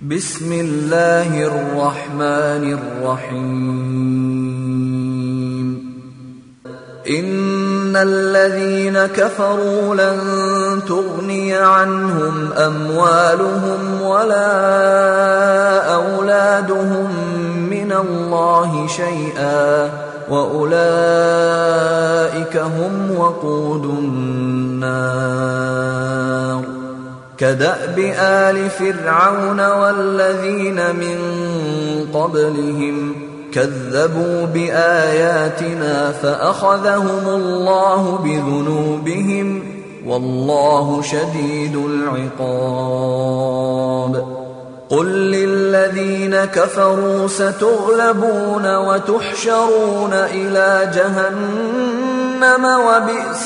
بسم الله الرحمن الرحيم ان الذين كفروا لن تغني عنهم اموالهم ولا اولادهم من الله شيئا واولئك هم وقود النار كداب ال فرعون والذين من قبلهم كذبوا باياتنا فاخذهم الله بذنوبهم والله شديد العقاب قل للذين كفروا ستغلبون وتحشرون الى جهنم وبئس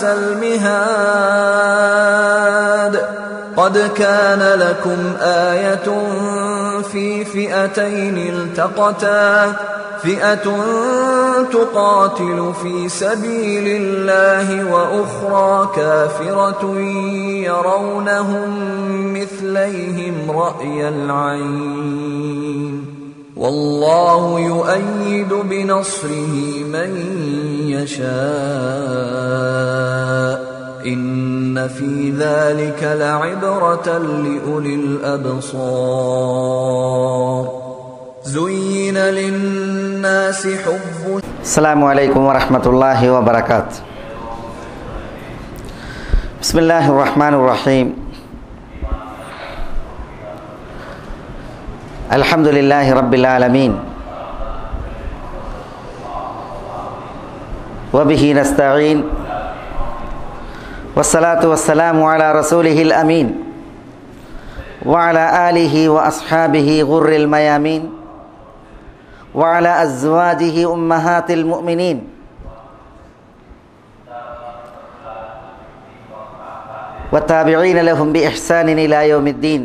المهاد قد كان لكم ايه في فئتين التقتا فئه تقاتل في سبيل الله واخرى كافره يرونهم مثليهم راي العين والله يؤيد بنصره من يشاء ان في ذلك لعبره لاولي الابصار زين للناس حب السلام عليكم ورحمة الله وبركاته بسم الله الرحمن الرحيم الحمد لله رب العالمين وبه نستعين والصلاة والسلام على رسوله الأمين وعلى آله وأصحابه غر الميامين وعلى أزواجه أمهات المؤمنين والتابعين لهم بإحسان إلى يوم الدين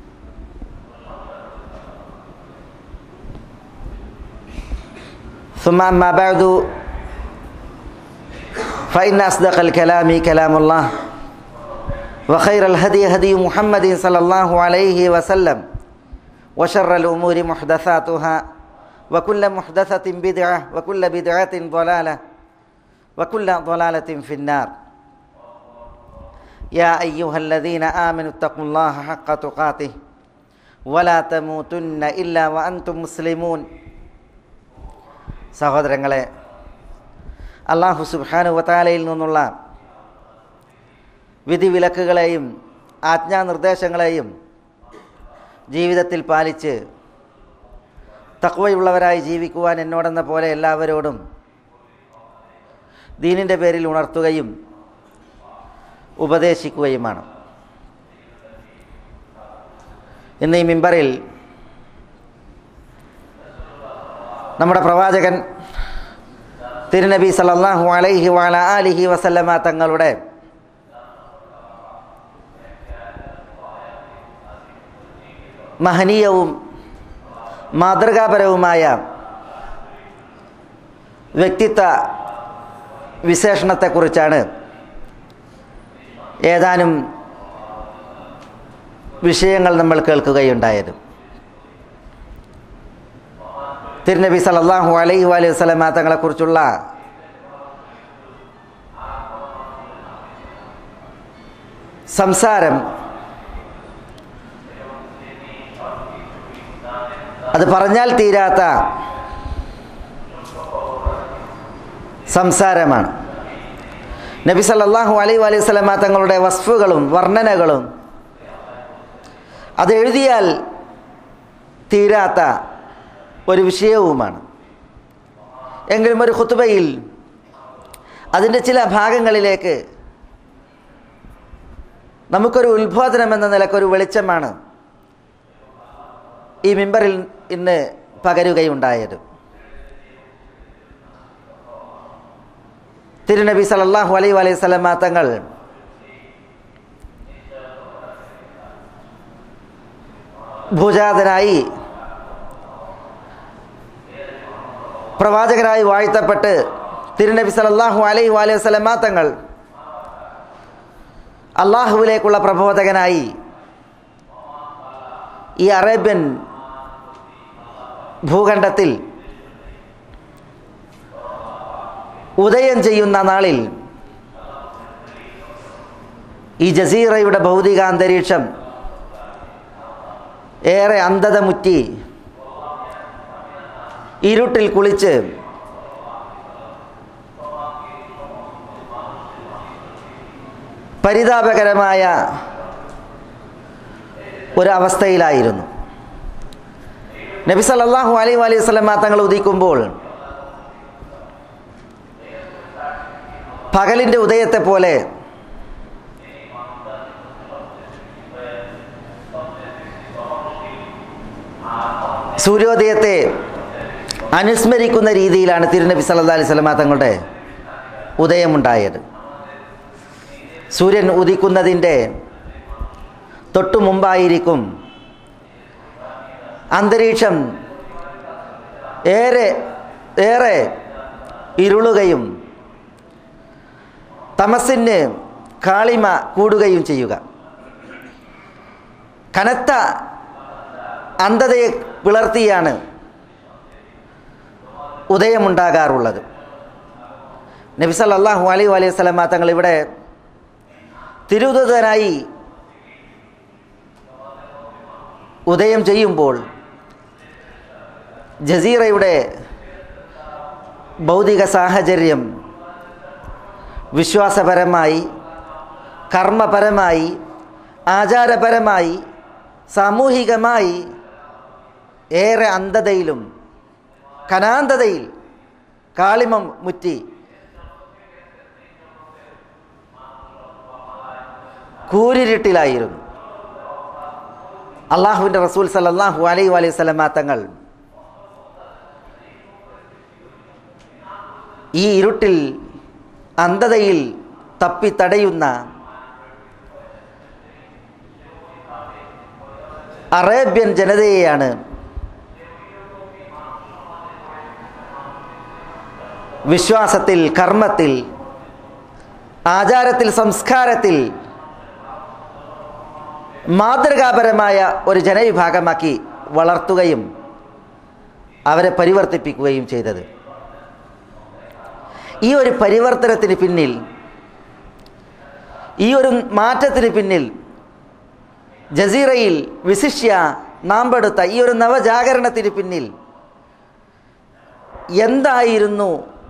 ثم أما بعد فإن أصدق الكلام كلام الله وخير الهدي هدي محمد صلى الله عليه وسلم وشر الأمور محدثاتها وكل محدثة بدعة وكل بدعة ضلالة وكل ضلالة في النار يا أيها الذين آمنوا اتقوا الله حق تقاته ولا تموتن إلا وأنتم مسلمون സഹോദരങ്ങളെ അള്ളാഹു സുബാനുവത്താലയിൽ നിന്നുള്ള വിധിവിലക്കുകളെയും ആജ്ഞാനിർദ്ദേശങ്ങളെയും ജീവിതത്തിൽ പാലിച്ച് തക്വയുള്ളവരായി ജീവിക്കുവാൻ എന്നോടെന്ന പോലെ എല്ലാവരോടും ദീനിൻ്റെ പേരിൽ ഉണർത്തുകയും ഉപദേശിക്കുകയുമാണ് ഇന്ന് ഈ മിമ്പറിൽ നമ്മുടെ പ്രവാചകൻ തിരുനബി സല്ലല്ലാഹു അലൈഹി വാല ആലിഹി വസല്ലമ തങ്ങളുടെ മഹനീയവും മാതൃകാപരവുമായ വ്യക്തിത്വ വിശേഷണത്തെക്കുറിച്ചാണ് ഏതാനും വിഷയങ്ങൾ നമ്മൾ കേൾക്കുകയുണ്ടായത് തിരുനബി സല്ലല്ലാഹു അലൈഹി വലൈഹി വസല്ലമ തങ്ങളെക്കുറിച്ചുള്ള സംസാരം അത് പറഞ്ഞാൽ തീരാത്ത സംസാരമാണ് നബി സല്ലല്ലാഹു അലൈഹി വലൈഹി വസല്ലമ തങ്ങളുടെ വസ്ഫുകളും വർണ്ണനകളും അത് എഴുതിയാൽ തീരാത്ത ഒരു വിഷയവുമാണ് എങ്കിലും ഒരു ഖുത്തുബയിൽ അതിൻ്റെ ചില ഭാഗങ്ങളിലേക്ക് നമുക്കൊരു ഉത്ബോധനം എന്ന നിലക്കൊരു വെളിച്ചമാണ് ഈ മിമ്പറിൽ ഇന്ന് പകരുകയുണ്ടായത് തിരുനബി സല്ലല്ലാഹു അലൈഹി വലൈഹി സ്വലമ തങ്ങൾ ഭൂജാതനായി പ്രവാചകരായി വാഴ്ത്തപ്പെട്ട് തിരുനബി സല്ലല്ലാഹു അലൈഹി വലൈഹി വസല്ലമ തങ്ങൾ അള്ളാഹുവിലേക്കുള്ള പ്രബോധകനായി ഈ അറേബ്യൻ ഭൂഖണ്ഡത്തിൽ ഉദയം ചെയ്യുന്ന നാളിൽ ഈ ജസീറയുടെ ഭൗതിക അന്തരീക്ഷം ഏറെ അന്ധത മുറ്റി ഇരുട്ടിൽ കുളിച്ച് പരിതാപകരമായ ഒരവസ്ഥയിലായിരുന്നു നബി സല്ലല്ലാഹു അലൈഹി അലൈഹി വസല്ലമ തങ്ങൾ ഉദിക്കുമ്പോൾ പകലിൻ്റെ ഉദയത്തെ പോലെ സൂര്യോദയത്തെ അനുസ്മരിക്കുന്ന രീതിയിലാണ് തിരുനബി സല്ലല്ലാഹു അലൈഹി വസല്ലമ തങ്ങളുടെ ഉദയമുണ്ടായത് സൂര്യൻ ഉദിക്കുന്നതിൻ്റെ തൊട്ടു മുമ്പായിരിക്കും അന്തരീക്ഷം ഏറെ ഏറെ ഇരുളുകയും തമസിന് കാളിമ കൂടുകയും ചെയ്യുക കനത്ത അന്ധതയെ പിളർത്തിയാണ് ഉദയമുണ്ടാകാറുള്ളത് നബി സല്ലല്ലാഹു അലൈഹി അലൈഹി സ്വലമ തങ്ങൾ ഇവിടെ തിരുദൂതനായി ഉദയം ചെയ്യുമ്പോൾ ജസീറയുടെ ഭൗതിക സാഹചര്യം വിശ്വാസപരമായി കർമ്മപരമായി ആചാരപരമായി സാമൂഹികമായി ഏറെ അന്ധതയിലും കനാന്തതയിൽ കാളിമം മുറ്റി കൂരിരുട്ടിലായിരുന്നു അള്ളാഹുവിൻ്റെ റസൂൽ സല്ലല്ലാഹു അലൈഹി അലൈഹി സ്വലമാ തങ്ങൾ ഈ ഇരുട്ടിൽ അന്ധതയിൽ തപ്പി തടയുന്ന അറേബ്യൻ ജനതയെയാണ് വിശ്വാസത്തിൽ കർമ്മത്തിൽ ആചാരത്തിൽ സംസ്കാരത്തിൽ മാതൃകാപരമായ ഒരു ജനവിഭാഗമാക്കി വളർത്തുകയും അവരെ പരിവർത്തിപ്പിക്കുകയും ചെയ്തത് ഈ ഒരു പരിവർത്തനത്തിന് പിന്നിൽ ഈ ഒരു മാറ്റത്തിന് പിന്നിൽ ജസീറയിൽ വിശിഷ്യ നാമ്പെടുത്ത ഈ ഒരു നവജാഗരണത്തിന് പിന്നിൽ എന്തായിരുന്നു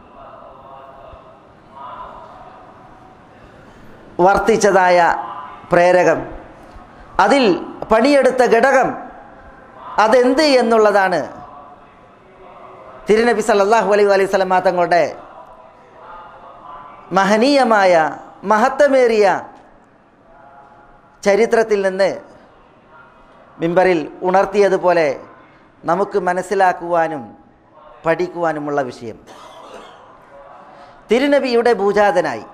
വർത്തിച്ചതായ പ്രേരകം അതിൽ പണിയെടുത്ത ഘടകം അതെന്ത് എന്നുള്ളതാണ് തിരുനബി സല്ലല്ലാഹു അലൈഹി അലൈഹി സ്വലമാ തങ്ങളുടെ മഹനീയമായ മഹത്വമേറിയ ചരിത്രത്തിൽ നിന്ന് മിമ്പറിൽ ഉണർത്തിയതുപോലെ നമുക്ക് മനസ്സിലാക്കുവാനും പഠിക്കുവാനുമുള്ള വിഷയം തിരുനബിയുടെ ഭൂജാതനായി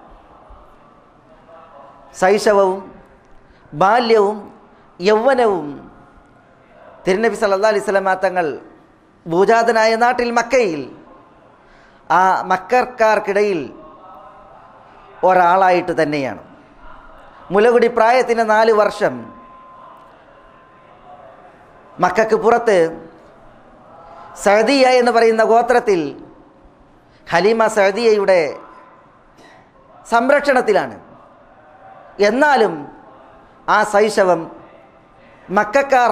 ശൈശവവും ബാല്യവും യൗവനവും തിരുനബി സല്ലാ അലൈഹി സ്വലമാ തങ്ങൾ ഭൂജാതനായ നാട്ടിൽ മക്കയിൽ ആ മക്കർക്കാർക്കിടയിൽ ഒരാളായിട്ട് തന്നെയാണ് മുലകുടി പ്രായത്തിന് നാല് വർഷം മക്കൾക്ക് പുറത്ത് സഹദിയ എന്ന് പറയുന്ന ഗോത്രത്തിൽ ഹലീമ സഹദിയയുടെ സംരക്ഷണത്തിലാണ് എന്നാലും ആ ശൈശവം മക്കാർ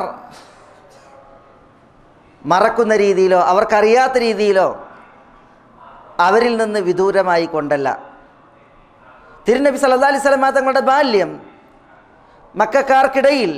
മറക്കുന്ന രീതിയിലോ അവർക്കറിയാത്ത രീതിയിലോ അവരിൽ നിന്ന് വിദൂരമായി കൊണ്ടല്ല തിരുനബി സല്ലാ അലൈഹി സ്വലമ തങ്ങളുടെ ബാല്യം മക്കാർക്കിടയിൽ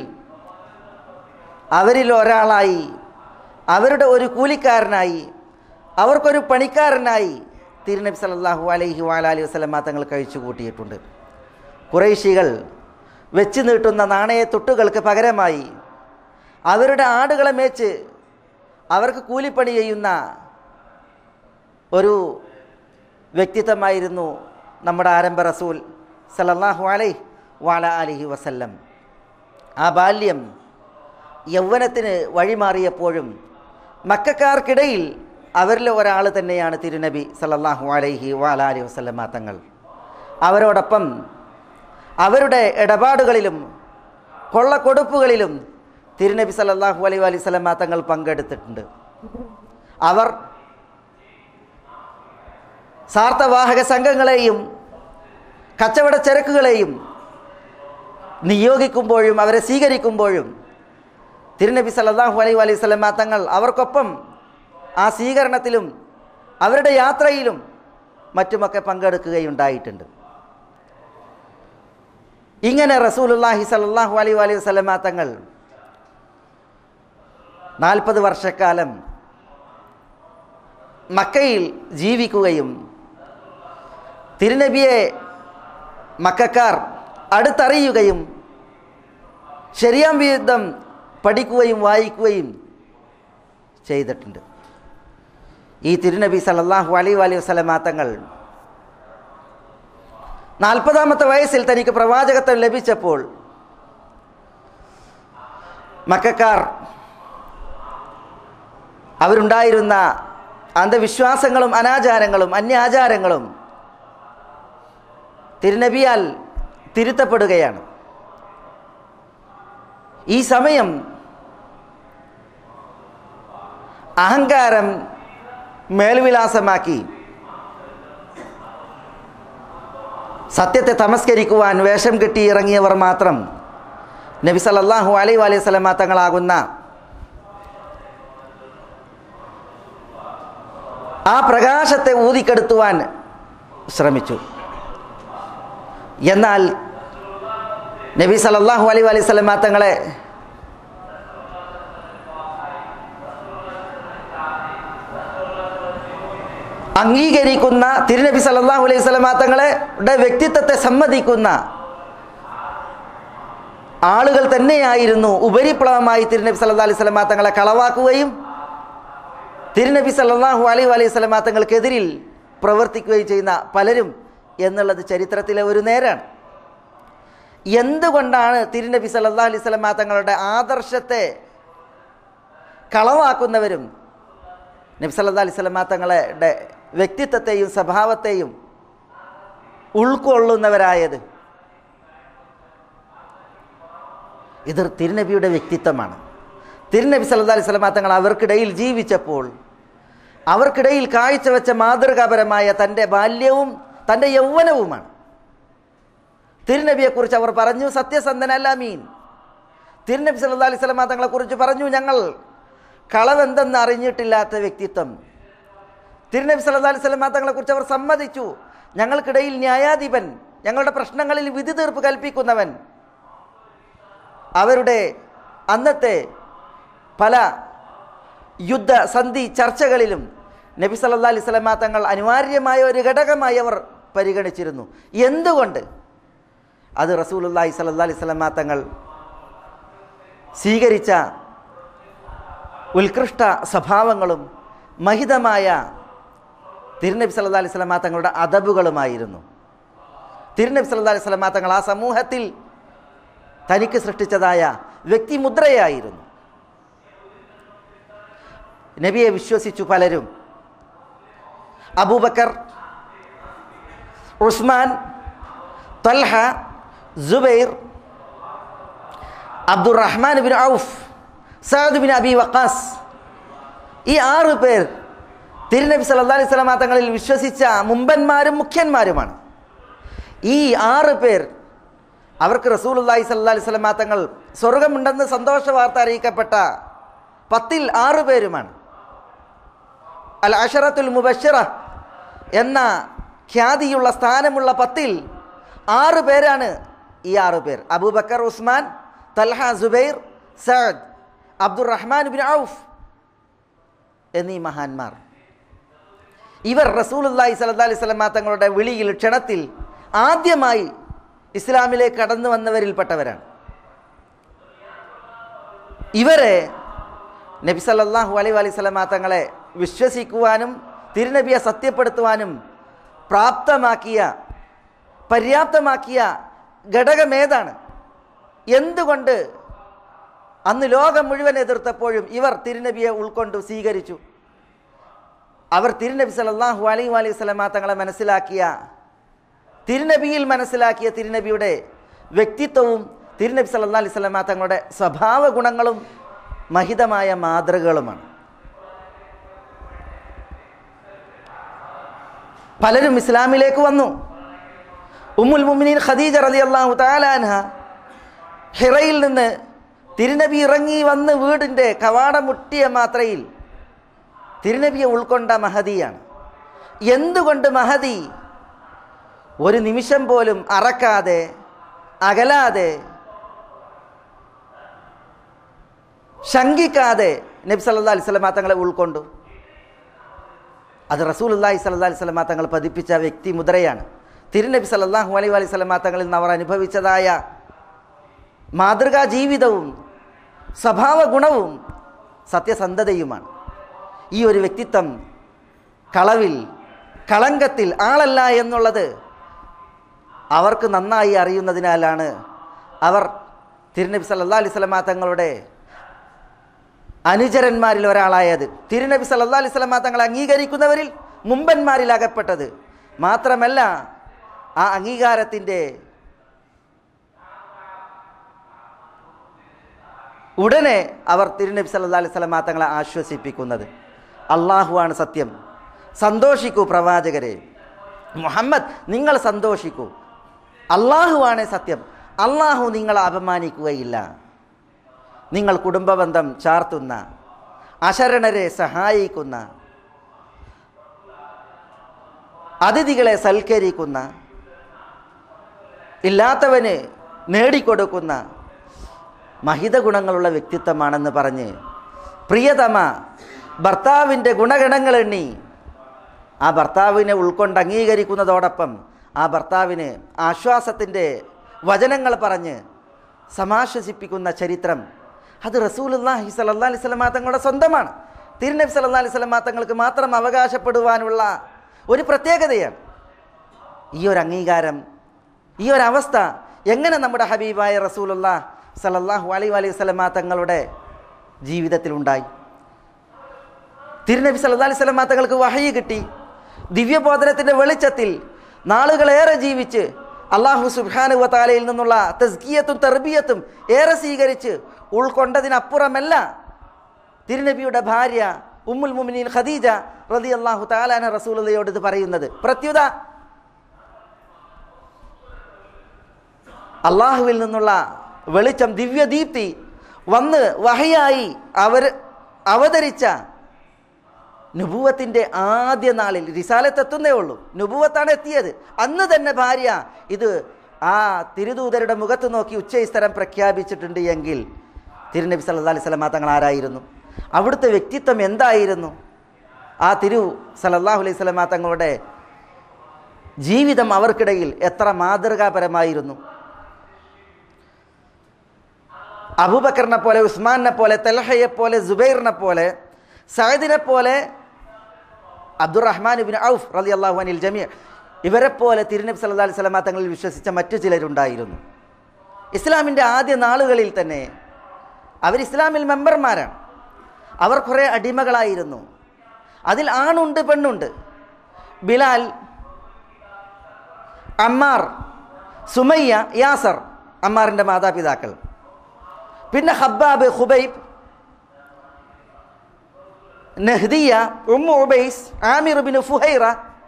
അവരിൽ ഒരാളായി അവരുടെ ഒരു കൂലിക്കാരനായി അവർക്കൊരു പണിക്കാരനായി തിരുനബി സല്ലല്ലാഹു അലൈഹി വാലി വസ്ലമ തങ്ങൾ കഴിച്ചു കൂട്ടിയിട്ടുണ്ട് കുറേശികൾ വെച്ച് നീട്ടുന്ന നാണയത്തൊട്ടുകൾക്ക് പകരമായി അവരുടെ ആടുകളെ മേച്ച് അവർക്ക് കൂലിപ്പണി ചെയ്യുന്ന ഒരു വ്യക്തിത്വമായിരുന്നു നമ്മുടെ ആരംഭ റസൂൽ സല്ലല്ലാഹു അലൈഹി വാല അലിഹി വസല്ലം ആ ബാല്യം യൗവനത്തിന് വഴിമാറിയപ്പോഴും മക്കാർക്കിടയിൽ അവരിൽ ഒരാൾ തന്നെയാണ് തിരുനബി സല്ലല്ലാഹു അലൈഹി വാല അലി വസല്ലമ തങ്ങൾ അവരോടൊപ്പം അവരുടെ ഇടപാടുകളിലും കൊള്ളക്കൊടുപ്പുകളിലും തിരുനബി സല്ലല്ലാഹു അലൈഹി അലൈഹി സ്വലമ തങ്ങൾ പങ്കെടുത്തിട്ടുണ്ട് അവർ സാർത്ഥവാഹക സംഘങ്ങളെയും കച്ചവട ചരക്കുകളെയും നിയോഗിക്കുമ്പോഴും അവരെ സ്വീകരിക്കുമ്പോഴും തിരുനബി സല്ലല്ലാഹു അലൈഹി അലൈഹി സ്വലമ തങ്ങൾ അവർക്കൊപ്പം ആ സ്വീകരണത്തിലും അവരുടെ യാത്രയിലും മറ്റുമൊക്കെ പങ്കെടുക്കുകയുണ്ടായിട്ടുണ്ട് ഇങ്ങനെ റസൂലുല്ലാഹി സല്ലല്ലാഹു അലൈഹി അലൈഹി വസല്ലമ തങ്ങൾ നാൽപ്പത് വർഷക്കാലം മക്കയിൽ ജീവിക്കുകയും തിരുനബിയെ മക്കാർ അടുത്തറിയുകയും ശരിയാം വിധം പഠിക്കുകയും വായിക്കുകയും ചെയ്തിട്ടുണ്ട് ഈ തിരുനബി സല്ലല്ലാഹു അലൈഹി അലൈഹി വസല്ലമ തങ്ങൾ നാൽപ്പതാമത്തെ വയസ്സിൽ തനിക്ക് പ്രവാചകത്വം ലഭിച്ചപ്പോൾ മക്കാർ അവരുണ്ടായിരുന്ന അന്ധവിശ്വാസങ്ങളും അനാചാരങ്ങളും അന്യാചാരങ്ങളും തിരുനബിയാൽ തിരുത്തപ്പെടുകയാണ് ഈ സമയം അഹങ്കാരം മേൽവിലാസമാക്കി സത്യത്തെ തമസ്കരിക്കുവാൻ വേഷം കെട്ടി ഇറങ്ങിയവർ മാത്രം നബി സല്ലല്ലാഹു അലൈഹി അലൈഹി സ്വലമ തങ്ങളാകുന്ന ആ പ്രകാശത്തെ ഊതിക്കെടുത്തുവാൻ ശ്രമിച്ചു എന്നാൽ നബി സല്ലല്ലാഹു അലൈഹി അലൈഹി സ്വലമ തങ്ങളെ അംഗീകരിക്കുന്ന തിരുനബി സല്ലല്ലാഹു അലൈഹി സ്വലമ തങ്ങളുടെ വ്യക്തിത്വത്തെ സമ്മതിക്കുന്ന ആളുകൾ തന്നെയായിരുന്നു ഉപരിപ്ലവമായി തിരുനബി സല്ലല്ലാഹു അലൈഹി സ്വലമ തങ്ങളെ കളവാക്കുകയും തിരുനബി സല്ലല്ലാഹു അലൈഹി അലൈഹി സ്വലമ തങ്ങൾക്കെതിരിൽ പ്രവർത്തിക്കുകയും ചെയ്യുന്ന പലരും എന്നുള്ളത് ചരിത്രത്തിലെ ഒരു നേരാണ് എന്തുകൊണ്ടാണ് തിരുനബി സല്ലല്ലാഹു അലൈഹി സ്വലമ തങ്ങളുടെ ആദർശത്തെ കളവാക്കുന്നവരും നബി സല്ലല്ലാഹു അലൈഹി സ്വലമ തങ്ങളുടെ വ്യക്തിത്വത്തെയും സ്വഭാവത്തെയും ഉൾക്കൊള്ളുന്നവരായത് ഇത് തിരുനബിയുടെ വ്യക്തിത്വമാണ് തിരുനബി സല്ലല്ലാഹു അലൈഹി സ്വലമ തങ്ങൾ അവർക്കിടയിൽ ജീവിച്ചപ്പോൾ അവർക്കിടയിൽ കാഴ്ചവെച്ച മാതൃകാപരമായ തൻ്റെ ബാല്യവും തൻ്റെ യൗവനവുമാണ് തിരുനബിയെക്കുറിച്ച് അവർ പറഞ്ഞു സത്യസന്ധനല്ല മീൻ തിരുനബി സല്ലല്ലാഹു അലൈഹി സ്വലമ തങ്ങളെക്കുറിച്ച് പറഞ്ഞു ഞങ്ങൾ കളവെന്തെന്ന് അറിഞ്ഞിട്ടില്ലാത്ത വ്യക്തിത്വം തിരുനബി സല്ലല്ലാഹു അലൈഹി സ്വലമ തങ്ങളെക്കുറിച്ച് അവർ സമ്മതിച്ചു ഞങ്ങൾക്കിടയിൽ ന്യായാധിപൻ ഞങ്ങളുടെ പ്രശ്നങ്ങളിൽ വിധി തീർപ്പ് കൽപ്പിക്കുന്നവൻ അവരുടെ അന്നത്തെ പല യുദ്ധ സന്ധി ചർച്ചകളിലും നബി സല്ലല്ലാഹു അലൈഹി സ്വലമ തങ്ങൾ അനിവാര്യമായ ഒരു ഘടകമായി അവർ പരിഗണിച്ചിരുന്നു എന്തുകൊണ്ട് അത് റസൂലുള്ളാഹി സ്വല്ലല്ലാഹു അലൈഹി സ്വലമ തങ്ങൾ സ്വീകരിച്ച ഉത്കൃഷ്ട സ്വഭാവങ്ങളും മഹിതമായ തിരുനബി സല്ലല്ലാഹു അലൈഹി സ്വലമ തങ്ങളുടെ അദബുകളുമായിരുന്നു തിരുനബി സല്ലല്ലാഹു അലൈഹി സ്വലമ തങ്ങൾ ആ സമൂഹത്തിൽ തനിക്ക് സൃഷ്ടിച്ചതായ വ്യക്തിമുദ്രയായിരുന്നു നബിയെ വിശ്വസിച്ചു പലരും അബൂബക്കർ ഉസ്മാൻ തൽഹ ജുബൈർ അബ്ദുറഹ്മാൻ ബിൻ ഔഫ് സഅദ് ബിൻ അബി വക്കാസ് ഈ ആറ് പേർ തിരുനബി സല്ലല്ലാഹു അലൈഹി വസല്ലമ തങ്ങളിൽ വിശ്വസിച്ച മുമ്പന്മാരും മുഖ്യന്മാരുമാണ് ഈ ആറ് പേർ അവർക്ക് റസൂലുള്ളാഹി സല്ലല്ലാഹു അലൈഹി വസല്ലമ തങ്ങൾ സ്വർഗമുണ്ടെന്ന് സന്തോഷ വാർത്ത അറിയിക്കപ്പെട്ട പത്തിൽ ആറ് പേരുമാണ് അൽ അഷറത്തുൽ മുബഷിറ എന്ന ഖ്യാതിയുള്ള സ്ഥാനമുള്ള പത്തിൽ ആറ് പേരാണ് ഈ ആറ് പേർ അബൂബക്കർ ഉസ്മാൻ തൽഹ സുബൈർ സഅദ് അബ്ദുറഹ്മാൻ ബിൻ ഔഫ് എന്നീ മഹാന്മാർ ഇവർ റസൂലുല്ലാഹി സല്ലല്ലാഹു അലൈഹി വസല്ലമ തങ്ങളുടെ വിളിയിൽ ക്ഷണത്തിൽ ആദ്യമായി ഇസ്ലാമിലേക്ക് കടന്നു വന്നവരിൽപ്പെട്ടവരാണ് ഇവരെ നബി സല്ലല്ലാഹു അലൈഹി അലൈഹി സ്വലമ തങ്ങളെ വിശ്വസിക്കുവാനും തിരുനബിയെ സത്യപ്പെടുത്തുവാനും പ്രാപ്തമാക്കിയ പര്യാപ്തമാക്കിയ ഘടകമേതാണ് എന്തുകൊണ്ട് അന്ന് ലോകം മുഴുവൻ എതിർത്തപ്പോഴും ഇവർ തിരുനബിയെ ഉൾക്കൊണ്ട് സ്വീകരിച്ചു അവർ തിരുനബി സല്ലല്ലാഹു അലൈഹി അലൈഹി സ്വലമ തങ്ങളെ മനസ്സിലാക്കിയ തിരുനബിയിൽ മനസ്സിലാക്കിയ തിരുനബിയുടെ വ്യക്തിത്വവും തിരുനബി സല്ലാ അലൈഹി സ്വലമ തങ്ങളുടെ സ്വഭാവ ഗുണങ്ങളും മഹിതമായ മാതൃകകളുമാണ് പലരും ഇസ്ലാമിലേക്ക് വന്നു ഉമ്മുൽ മുമിനീൻ ഖദീജ റലി അള്ളാഹു താലാൻഹ ഹിറയിൽ നിന്ന് തിരുനബി ഇറങ്ങി വന്ന് വീടിൻ്റെ കവാടം മുട്ടിയ മാത്രയിൽ തിരുനബിയെ ഉൾക്കൊണ്ട മഹദിയാണ് എന്തുകൊണ്ട് മഹദി ഒരു നിമിഷം പോലും അറക്കാതെ അകലാതെ ശങ്കിക്കാതെ നബി സല്ലാ അലിസ്ലമാ തങ്ങളെ ഉൾക്കൊണ്ടു അത് റസൂൽ അള്ളാഹി സല്ലാ അലിസ്ലമാ തങ്ങൾ പതിപ്പിച്ച വ്യക്തി മുദ്രയാണ് തിരുനബി സല്ലാഹു അലൈ അലൈഹി സ്വലമാ തങ്ങളിൽ നിന്ന് അവർ അനുഭവിച്ചതായ മാതൃകാ ജീവിതവും സ്വഭാവ ഗുണവും സത്യസന്ധതയുമാണ് ഈ ഒരു വ്യക്തിത്വം കളവിൽ കളങ്കത്തിൽ ആളല്ല എന്നുള്ളത് അവർക്ക് നന്നായി അറിയുന്നതിനാലാണ് അവർ തിരുനബി സല്ലാ അലൈഹി സ്വലമാ തങ്ങളുടെ അനുചരന്മാരിൽ ഒരാളായത് തിരുനബി സല്ലാ അലൈഹി സ്വലമാ തങ്ങൾ അംഗീകരിക്കുന്നവരിൽ മുമ്പന്മാരിൽ അകപ്പെട്ടത് മാത്രമല്ല ആ അംഗീകാരത്തിൻ്റെ ഉടനെ അവർ തിരുനബി സല്ലാ അലൈഹി സ്വലമാ തങ്ങളെ ആശ്വസിപ്പിക്കുന്നത് അള്ളാഹുവാണ് സത്യം സന്തോഷിക്കൂ പ്രവാചകരെ മുഹമ്മദ് നിങ്ങൾ സന്തോഷിക്കൂ അള്ളാഹുവാണ് സത്യം അള്ളാഹു നിങ്ങളെ അപമാനിക്കുകയില്ല നിങ്ങൾ കുടുംബബന്ധം ചാർത്തുന്ന അശരണരെ സഹായിക്കുന്ന അതിഥികളെ സൽക്കരിക്കുന്ന ഇല്ലാത്തവന് നേടിക്കൊടുക്കുന്ന മഹിത ഗുണങ്ങളുള്ള വ്യക്തിത്വമാണെന്ന് പറഞ്ഞ് പ്രിയതമ ഭർത്താവിൻ്റെ ഗുണഗണങ്ങൾ എണ്ണി ആ ഭർത്താവിനെ ഉൾക്കൊണ്ട് അംഗീകരിക്കുന്നതോടൊപ്പം ആ ഭർത്താവിന് ആശ്വാസത്തിൻ്റെ വചനങ്ങൾ പറഞ്ഞ് സമാശ്വസിപ്പിക്കുന്ന ചരിത്രം അത് റസൂലുല്ലാഹി സല്ലാ അലൈഹി സ്വലമാ തങ്ങളുടെ സ്വന്തമാണ് തിരുനബി സല്ലാ അലൈഹി സ്വലമാ തങ്ങൾക്ക് മാത്രം അവകാശപ്പെടുവാനുള്ള ഒരു പ്രത്യേകതയാണ് ഈ ഒരു അംഗീകാരം ഈ ഒരു അവസ്ഥ എങ്ങനെ നമ്മുടെ ഹബീബായ റസൂലുള്ള സലല്ലാഹു അലൈ അലൈഹി സ്വലമാ തങ്ങളുടെ ജീവിതത്തിലുണ്ടായി തിരുനബി സല്ലാ അലൈഹി സ്വലമാ തങ്ങൾക്ക് വഹയി കിട്ടി ദിവ്യബോധനത്തിൻ്റെ വെളിച്ചത്തിൽ നാളുകളേറെ ജീവിച്ച് അള്ളാഹു സുബാനുവ താലയിൽ നിന്നുള്ള തസ്കിയത്തും തെർബിയത്തും ഏറെ സ്വീകരിച്ച് ഉൾക്കൊണ്ടതിനപ്പുറമല്ല തിരുനബിയുടെ ഭാര്യ ഉമ്മുൽ മുമിനീൻ ഖദീജ റതി അള്ളാഹു താലാന റസൂലയോട് ഇത് പറയുന്നത് പ്രത്യുത അള്ളാഹുവിൽ നിന്നുള്ള വെളിച്ചം ദിവ്യദീപ്തി വന്ന് വഹയായി അവർ അവതരിച്ച നുപൂവത്തിൻ്റെ ആദ്യ നാളിൽ റിസാലത്തെത്തുന്നേ ഉള്ളൂ നുപൂവത്താണ് എത്തിയത് അന്ന് തന്നെ ഭാര്യ ഇത് ആ തിരുദൂതരുടെ മുഖത്ത് നോക്കി ഉച്ചസ്ഥലം പ്രഖ്യാപിച്ചിട്ടുണ്ട് എങ്കിൽ തിരുനബി സല്ലാ അലൈഹി സ്വലമ തങ്ങൾ ആരായിരുന്നു അവിടുത്തെ വ്യക്തിത്വം എന്തായിരുന്നു ആ തിരു സലല്ലാഹു അലൈഹി സ്വലമ തങ്ങളുടെ ജീവിതം അവർക്കിടയിൽ എത്ര മാതൃകാപരമായിരുന്നു അബൂബക്കറിനെ പോലെ ഉസ്മാനെ പോലെ തലഹയെ പോലെ ജുബൈറിനെ പോലെ സഹദിനെ പോലെ അബ്ദുറഹ്മാൻ ബിൻ ഔഫ് റലി അള്ളാഹു അനിൽ ജമീ ഇവരെ പോലെ തിരുനബി സല്ലാ അലൈഹി സ്വലാമ തങ്ങളിൽ വിശ്വസിച്ച മറ്റു ചിലരുണ്ടായിരുന്നു ഇസ്ലാമിൻ്റെ ആദ്യ നാളുകളിൽ തന്നെ അവർ ഇസ്ലാമിൽ മെമ്പർമാരാണ് അവർ കുറേ അടിമകളായിരുന്നു അതിൽ ആണുണ്ട് പെണ്ണുണ്ട് ബിലാൽ അമ്മാർ സുമയ്യ യാസർ അമ്മാറിൻ്റെ മാതാപിതാക്കൾ പിന്നെ ഹബ്ബാബ് ഹുബൈബ് നെഹ്ദിയ ഉമ്മു ഉബൈസ് ആമിർ ബിൻ ഫുഹൈറ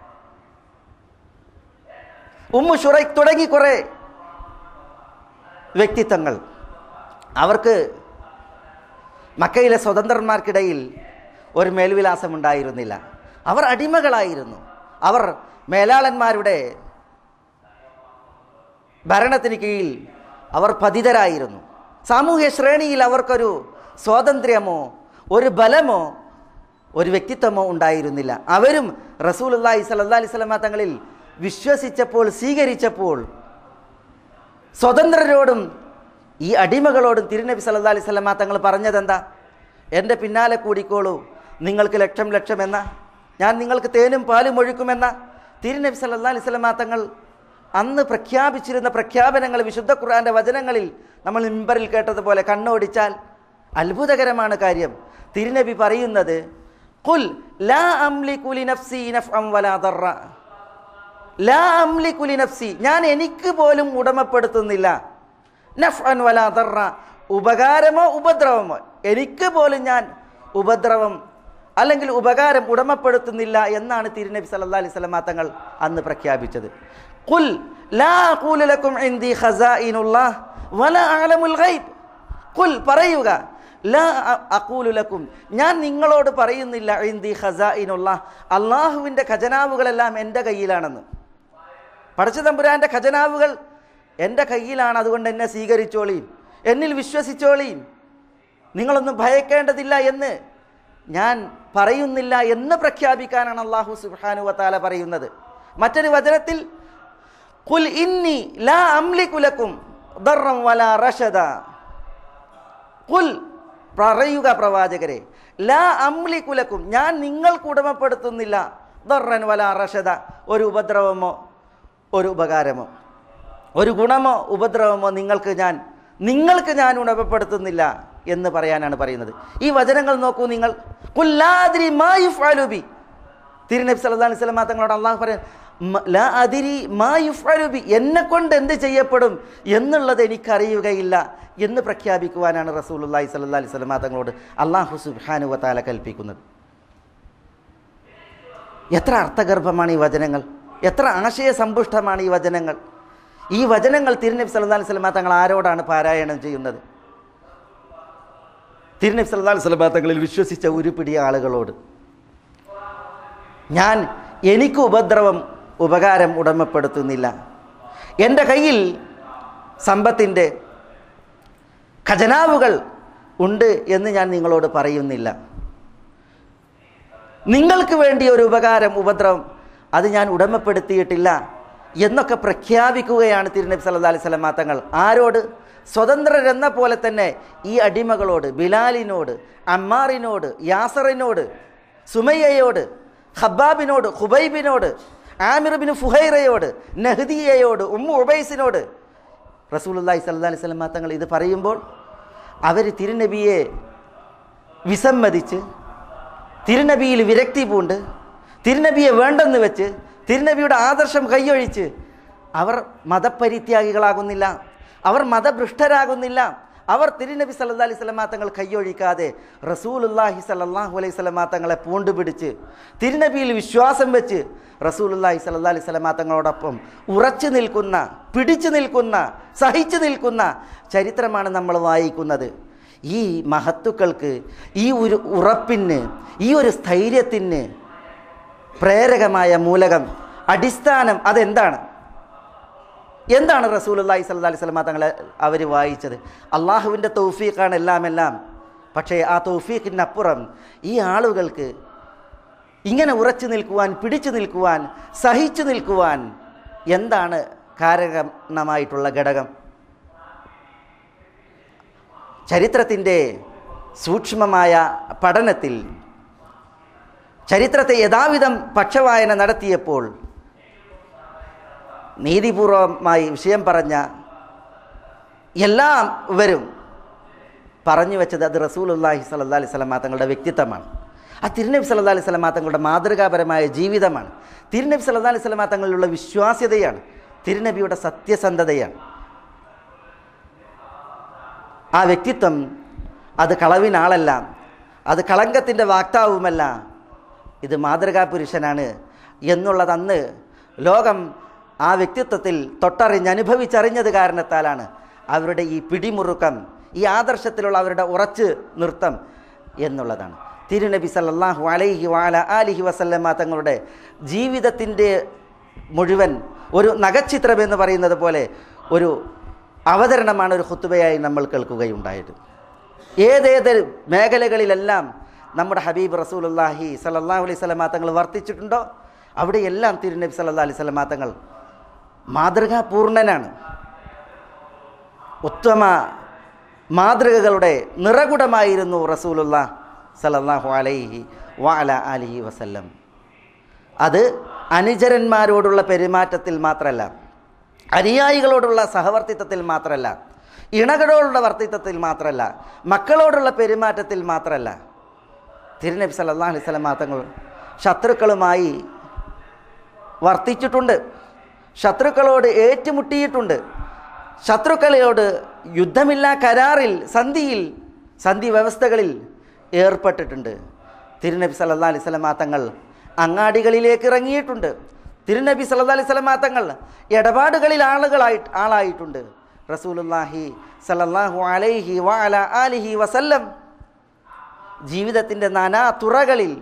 ഉമ്മു ഷുറൈഖ് തുടങ്ങി കുറേ വ്യക്തിത്വങ്ങൾ അവർക്ക് മക്കയിലെ സ്വതന്ത്രന്മാർക്കിടയിൽ ഒരു മേൽവിലാസം ഉണ്ടായിരുന്നില്ല അവർ അടിമകളായിരുന്നു അവർ മേലാളന്മാരുടെ ഭരണത്തിന് കീഴിൽ അവർ പതിതരായിരുന്നു സാമൂഹ്യ ശ്രേണിയിൽ അവർക്കൊരു സ്വാതന്ത്ര്യമോ ഒരു ബലമോ ഒരു വ്യക്തിത്വമോ ഉണ്ടായിരുന്നില്ല അവരും റസൂൽ അള്ളാഹി സല്ലാ അലൈഹി സ്വലമ തങ്ങളിൽ വിശ്വസിച്ചപ്പോൾ സ്വീകരിച്ചപ്പോൾ സ്വതന്ത്രരോടും ഈ അടിമകളോടും തിരുനബി സല്ലാ അലൈഹി സ്വലമ തങ്ങൾ പറഞ്ഞതെന്താ എൻ്റെ പിന്നാലെ കൂടിക്കോളൂ നിങ്ങൾക്ക് ലക്ഷം ലക്ഷം എന്ന ഞാൻ നിങ്ങൾക്ക് തേനും പാലും ഒഴുക്കുമെന്ന തിരുനബി സല്ലാ അലൈഹി സ്വലമ തങ്ങൾ അന്ന് പ്രഖ്യാപിച്ചിരുന്ന പ്രഖ്യാപനങ്ങൾ വിശുദ്ധ ഖുർആന്റെ വചനങ്ങളിൽ നമ്മൾ മിമ്പറിൽ കേട്ടതുപോലെ കണ്ണോടിച്ചാൽ അത്ഭുതകരമാണ് കാര്യം തിരുനബി പറയുന്നത് കുൽ ലാ അംലികു ലിനഫ്സി നഫ്അൻ വലാ ദർറ ലാ അംലികു ലിനഫ്സി ഞാൻ എനിക്ക് പോലും ഉടമപ്പെടുത്തുന്നില്ല നഫ്അൻ വലാ ദർറ ഉപകാരമോ ഉപദ്രവമോ എനിക്ക് പോലും ഞാൻ ഉപദ്രവം അല്ലെങ്കിൽ ഉപകാരം ഉടമപ്പെടുത്തുന്നില്ല എന്നാണ് തിരുനബി സല്ലല്ലാഹു അലൈഹി വസല്ലം തങ്ങൾ അന്ന് പ്രഖ്യാപിച്ചത് ഖുൽ ലാ അഖൂലു ലക്കും ഇൻദി ഖസാഇനുല്ലാഹ് വലാ അഅലമുൽ ഗൈബ് ഖുൽ പറയുക ലാ അ- അഖൂലു ലക്കും ഞാൻ നിങ്ങളോട് പറയുന്നില്ല ഇൻദി ഖസാഇനുല്ലാഹ് അള്ളാഹുവിൻ്റെ ഖജനാവുകളെല്ലാം എൻ്റെ കയ്യിലാണെന്ന് പടച്ച തമ്പുരാൻ്റെ ഖജനാവുകൾ എൻ്റെ കയ്യിലാണ് അതുകൊണ്ട് എന്നെ സ്വീകരിച്ചോളിയും എന്നിൽ വിശ്വസിച്ചോളിയും നിങ്ങളൊന്നും ഭയക്കേണ്ടതില്ല എന്ന് ഞാൻ പറയുന്നില്ല എന്ന് പ്രഖ്യാപിക്കാനാണ് അള്ളാഹു സുബ്ഹാനു വതാല പറയുന്നത് മറ്റൊരു വചനത്തിൽ കുൽ ഇന്നി ലാ അംലികുലക്കും ദർറം വലാ റഷദ കുൽ പറയുക പ്രവാചകരെ ലാ അംലികുലക്കും ഞാൻ നിങ്ങൾക്ക് ഉടമപ്പെടുത്തുന്നില്ല ദർറൻ വലാ റഷദ ഒരു ഉപദ്രവമോ ഒരു ഉപകാരമോ ഒരു ഗുണമോ ഉപദ്രവമോ നിങ്ങൾക്ക് ഞാൻ നിങ്ങൾക്ക് ഞാൻ ഉണവപ്പെടുത്തുന്നില്ല എന്ന് പറയാനാണ് പറയുന്നത് ഈ വചനങ്ങൾ നോക്കൂ നിങ്ങൾ കുല്ലാതിരി മായുഫാലുബി തിരുനബി സല്ലല്ലാഹു അലൈഹി വസല്ലം തങ്ങളോട് അള്ളാഹു പറയാൻ "മ- ലാ അതിരി മായുഫാലുബി എന്നെ കൊണ്ട് എന്ത് ചെയ്യപ്പെടും എന്നുള്ളത് എനിക്കറിയുകയില്ല എന്ന് പ്രഖ്യാപിക്കുവാനാണ് റസൂലുള്ളാഹി സ്വല്ലല്ലാഹി അലൈഹി വസല്ലം തങ്ങളോട് അള്ളാഹു സുബ്ഹാനഹു വതആല കൽപ്പിക്കുന്നത് എത്ര അർത്ഥഗർഭമാണ് ഈ വചനങ്ങൾ എത്ര ആശയസമ്പുഷ്ടമാണ് ഈ വചനങ്ങൾ ഈ വചനങ്ങൾ തിരുനബി സല്ലല്ലാഹു അലൈഹി വസല്ലം തങ്ങൾ ആരോടാണ് പാരായണം ചെയ്യുന്നത് തിരുനബി സല്ലല്ലാഹു അലൈഹി വസല്ലം തങ്ങളിൽ വിശ്വസിച്ച ഒരു പിടി ആളുകളോട് ഞാൻ എനിക്ക് ഉപദ്രവം ഉപകാരം ഉടമപ്പെടുത്തുന്നില്ല എൻ്റെ കയ്യിൽ സമ്പത്തിൻ്റെ ഖജനാവുകൾ ഉണ്ട് എന്ന് ഞാൻ നിങ്ങളോട് പറയുന്നില്ല നിങ്ങൾക്ക് വേണ്ടി ഒരു ഉപകാരം ഉപദ്രവം അത് ഞാൻ ഉടമപ്പെടുത്തിയിട്ടില്ല എന്നൊക്കെ പ്രഖ്യാപിക്കുകയാണ് തിരുനബി സല്ലല്ലാഹു അലൈഹി വസല്ലം തങ്ങൾ ആരോട് സ്വതന്ത്രരെന്ന പോലെ തന്നെ ഈ അടിമകളോട് ബിലാലിനോട് അമ്മാറിനോട് യാസറിനോട് സുമയ്യയോട് ഹബ്ബാബിനോട് ഹുബൈബിനോട് ആമിർ ബിൻ ഫുഹൈറയോട് നഹ്ദിയയോട് ഉമ്മു ഉബൈസിനോട് റസൂലുള്ളാഹി സ്വല്ലല്ലാഹു അലൈഹി വസല്ലം തങ്ങൾ ഇത് പറയുമ്പോൾ അവർ തിരുനബിയെ വിസമ്മതിച്ച് തിരുനബിയിൽ വിരക്തി പൂണ്ട് തിരുനബിയെ വേണ്ടെന്ന് വെച്ച് തിരുനബിയുടെ ആദർശം കൈയൊഴിച്ച് അവർ മതപരിത്യാഗികളാകുന്നില്ല അവർ മതഭ്രഷ്ടരാകുന്നില്ല അവർ തിരുനബി സല്ലല്ലാഹു അലൈഹി വസല്ലമ തങ്ങൾ കൈയൊഴിക്കാതെ റസൂലുള്ളാഹി സല്ലല്ലാഹു അലൈഹി വസല്ലമ തങ്ങളെ പൂണ്ടുപിടിച്ച് തിരുനബിയിൽ വിശ്വാസം വെച്ച് റസൂലുള്ളാഹി സല്ലല്ലാഹു അലൈഹി വസല്ലമ തങ്ങളോടൊപ്പം ഉറച്ചു നിൽക്കുന്ന പിടിച്ചു നിൽക്കുന്ന സഹിച്ചു നിൽക്കുന്ന ചരിത്രമാണ് നമ്മൾ വായിക്കുന്നത് ഈ മഹത്തുക്കൾക്ക് ഈ ഒരു ഉറപ്പിന് ഈ ഒരു സ്ഥൈര്യത്തിന് പ്രേരകമായ മൂലകം അടിസ്ഥാനം അതെന്താണ് എന്താണ് റസൂലുള്ളാഹി സ്വല്ലല്ലാഹി അലൈഹി വസല്ലമ തങ്ങളെ അവർ വായിച്ചത് അള്ളാഹുവിൻ്റെ തൗഫീഖാണ് എല്ലാം എല്ലാം പക്ഷേ ആ തൗഫീഖിനപ്പുറം ഈ ആളുകൾക്ക് ഇങ്ങനെ ഉറച്ചു നിൽക്കുവാൻ പിടിച്ചു നിൽക്കുവാൻ സഹിച്ചു നിൽക്കുവാൻ എന്താണ് കാരണമായിട്ടുള്ള ഘടകം ചരിത്രത്തിൻ്റെ സൂക്ഷ്മമായ പഠനത്തിൽ ചരിത്രത്തെ യഥാവിധം പക്ഷവായന നടത്തിയപ്പോൾ നീതിപൂർവമായി വിഷയം പറഞ്ഞ എല്ലാവരും പറഞ്ഞു വെച്ചത് അത് റസൂലുല്ലാഹി സല്ലാ അലൈഹി സ്വലമ തങ്ങളുടെ വ്യക്തിത്വമാണ് ആ തിരുനബി സല്ലാ അലൈഹി സ്വലമ തങ്ങളുടെ മാതൃകാപരമായ ജീവിതമാണ് തിരുനബി സല്ലാ അലൈഹി സ്വലമ തങ്ങളിലുള്ള വിശ്വാസ്യതയാണ് തിരുനബിയുടെ സത്യസന്ധതയാണ് ആ വ്യക്തിത്വം അത് കളവിനാളല്ല അത് കളങ്കത്തിൻ്റെ വാക്താവുമല്ല ഇത് മാതൃകാ പുരുഷനാണ് എന്നുള്ളത് അന്ന് ലോകം ആ വ്യക്തിത്വത്തിൽ തൊട്ടറിഞ്ഞ് അനുഭവിച്ചറിഞ്ഞത് കാരണത്താലാണ് അവരുടെ ഈ പിടിമുറുക്കം ഈ ആദർശത്തിലുള്ള അവരുടെ ഉറച്ച് നൃത്തം എന്നുള്ളതാണ് തിരുനബി സല്ലല്ലാഹു അലൈഹി വാല ആലിഹി വസല്ലമ തങ്ങളുടെ ജീവിതത്തിൻ്റെ മുഴുവൻ ഒരു നഗച്ചിത്രം എന്ന് പറയുന്നത് പോലെ ഒരു അവതരണമാണ് ഒരു ഹുത്തുബയായി നമ്മൾ കേൾക്കുകയുണ്ടായത് ഏതേത് മേഖലകളിലെല്ലാം നമ്മുടെ ഹബീബ് റസൂലുല്ലാഹി സല്ലല്ലാഹു അലൈഹി സ്വലമാ തങ്ങൾ വർത്തിച്ചിട്ടുണ്ടോ അവിടെയെല്ലാം തിരുനബി സല്ലല്ലാഹു അലൈഹി സ്വലമാ തങ്ങൾ മാതൃകാപൂർണനാണ് ഉത്തമ മാതൃകകളുടെ നിറകുടമായിരുന്നു റസൂലുള്ള സല്ലല്ലാഹു അലൈഹി വഅല അലിഹി വസല്ലം അത് അനുചരന്മാരോടുള്ള പെരുമാറ്റത്തിൽ മാത്രമല്ല അനുയായികളോടുള്ള സഹവർത്തിത്വത്തിൽ മാത്രമല്ല ഇണകളോടുള്ള വർത്തിത്വത്തിൽ മാത്രമല്ല മക്കളോടുള്ള പെരുമാറ്റത്തിൽ മാത്രമല്ല തിരുനബി സല്ലല്ലാഹു അലൈഹി വസല്ലം തങ്ങൾ ശത്രുക്കളുമായി വർത്തിച്ചിട്ടുണ്ട് ശത്രുക്കളോട് ഏറ്റുമുട്ടിയിട്ടുണ്ട് ശത്രുക്കളോട് യുദ്ധമില്ലാ കരാറിൽ സന്ധിയിൽ സന്ധി വ്യവസ്ഥകളിൽ ഏർപ്പെട്ടിട്ടുണ്ട് തിരുനബി സല്ലാ അലൈഹി സ്വലമാ തങ്ങൾ അങ്ങാടികളിലേക്ക് ഇറങ്ങിയിട്ടുണ്ട് തിരുനബി സല്ലാ അലൈഹി സ്വലമാ തങ്ങൾ ഇടപാടുകളിൽ ആളുകളായിട്ട് ആളായിട്ടുണ്ട് റസൂലുല്ലാഹി സല്ലല്ലാഹു അലൈഹി വഅല ആലിഹി വസല്ലം ജീവിതത്തിൻ്റെ നാനാ തുറകളിൽ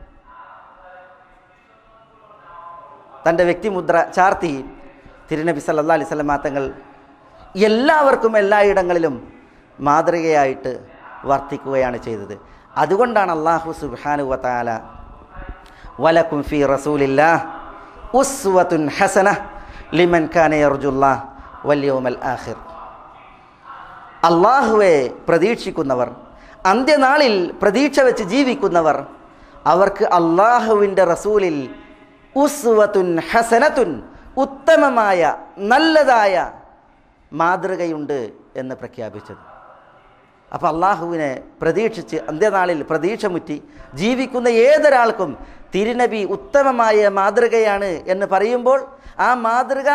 തൻ്റെ വ്യക്തിമുദ്ര ചാർത്തി തിരുനബി സല്ലാ അലൈഹി സ്വലമാ തങ്ങൾ എല്ലാവർക്കും എല്ലായിടങ്ങളിലും മാതൃകയായിട്ട് വർത്തിക്കുകയാണ് ചെയ്തത് അതുകൊണ്ടാണ് അള്ളാഹു സുബാനു വത്താല വലക്കും ഫി റസൂലില്ല ഉസ്വത്തുൻ ഹസന ലിമൻ ഖാനയർജുല്ലാ വല്യോമൽ ആഹിർ അള്ളാഹുവെ പ്രതീക്ഷിക്കുന്നവർ അന്ത്യനാളിൽ പ്രതീക്ഷ വെച്ച് ജീവിക്കുന്നവർ അവർക്ക് അള്ളാഹുവിൻ്റെ റസൂലിൽ ഉസ്വത്തുൻ ഹസനത്തുൻ ഉത്തമമായ നല്ലതായ മാതൃകയുണ്ട് എന്ന് പ്രഖ്യാപിച്ചത് അപ്പോൾ അള്ളാഹുവിനെ പ്രതീക്ഷിച്ച് അന്ത്യനാളിൽ പ്രതീക്ഷ മുറ്റി ജീവിക്കുന്ന ഏതൊരാൾക്കും തിരുനബി ഉത്തമമായ മാതൃകയാണ് എന്ന് പറയുമ്പോൾ ആ മാതൃക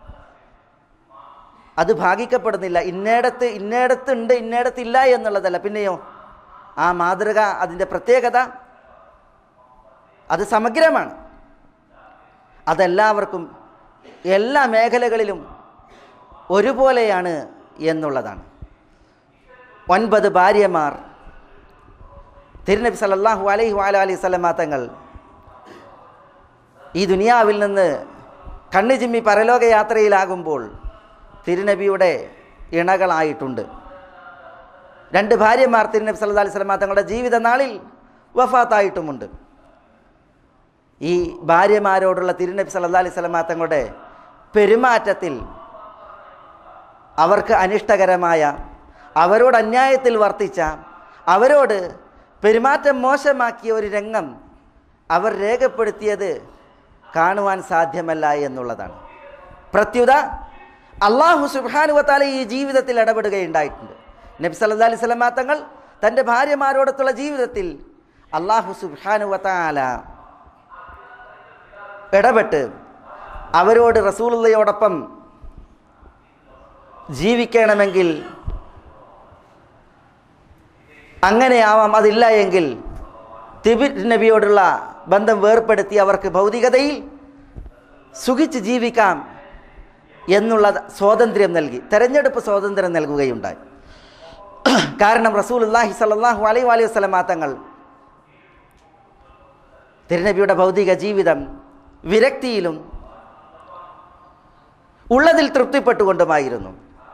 അത് ഭാഗിക്കപ്പെടുന്നില്ല ഇന്നേടത്ത് ഇന്നേടത്ത് ഉണ്ട് ഇന്നേടത്ത് ഇല്ല എന്നുള്ളതല്ല പിന്നെയോ ആ മാതൃക അതിൻ്റെ പ്രത്യേകത അത് സമഗ്രമാണ് അതെല്ലാവർക്കും എല്ലാ മേഖലകളിലും ഒരുപോലെയാണ് എന്നുള്ളതാണ് ഒൻപത് ഭാര്യമാർ തിരുനബി സല്ലല്ലാഹു അലൈഹി വാല അലൈഹി സ്വലമാ തങ്ങൾ ഈ ദുനിയാവിൽ നിന്ന് കണ്ണു ചിമ്മി പരലോക യാത്രയിലാകുമ്പോൾ തിരുനബിയുടെ ഇണകളായിട്ടുണ്ട് രണ്ട് ഭാര്യമാർ തിരുനബി സല്ലല്ലാഹു അലൈഹി സ്വലമാ തങ്ങളുടെ ജീവിത നാളിൽ വഫാത്തായിട്ടുമുണ്ട് ഈ ഭാര്യമാരോടുള്ള തിരുനബി സല്ലല്ലാഹു അലൈഹി സ്വലമാ തങ്ങളുടെ പെരുമാറ്റത്തിൽ അവർക്ക് അനിഷ്ടകരമായ അവരോട് അന്യായത്തിൽ വർത്തിച്ച അവരോട് പെരുമാറ്റം മോശമാക്കിയ ഒരു രംഗം അവർ രേഖപ്പെടുത്തിയത് കാണുവാൻ സാധ്യമല്ല എന്നുള്ളതാണ് പ്രത്യുത അള്ളാഹു സുബാനുവത്താല ഈ ജീവിതത്തിൽ ഇടപെടുകയുണ്ടായിട്ടുണ്ട് നബി സല്ലാ അലൈഹി സ്വലമാ തങ്ങൾ തൻ്റെ ഭാര്യമാരോടൊത്തുള്ള ജീവിതത്തിൽ അള്ളാഹു സുബാനുവത്താല ഇടപെട്ട് അവരോട് റസൂലുള്ളയോടൊപ്പം ജീവിക്കണമെങ്കിൽ അങ്ങനെയാവാം അതില്ല എങ്കിൽ തിബിർ നബിയോടുള്ള ബന്ധം വേർപ്പെടുത്തി അവർക്ക് ഭൗതികതയിൽ സുഖിച്ച് ജീവിക്കാം എന്നുള്ള സ്വാതന്ത്ര്യം നൽകി തെരഞ്ഞെടുപ്പ് സ്വാതന്ത്ര്യം നൽകുകയുണ്ടായി കാരണം റസൂൽ അള്ളാഹി സല്ലാഹു അലൈഹി അലൈഹി വസ്ലമാ തങ്ങൾ തിരുനബിയുടെ ഭൗതിക ജീവിതം വിരക്തിയിലും ഉള്ളതിൽ തൃപ്തിപ്പെട്ടുകൊണ്ടുമായിരുന്നു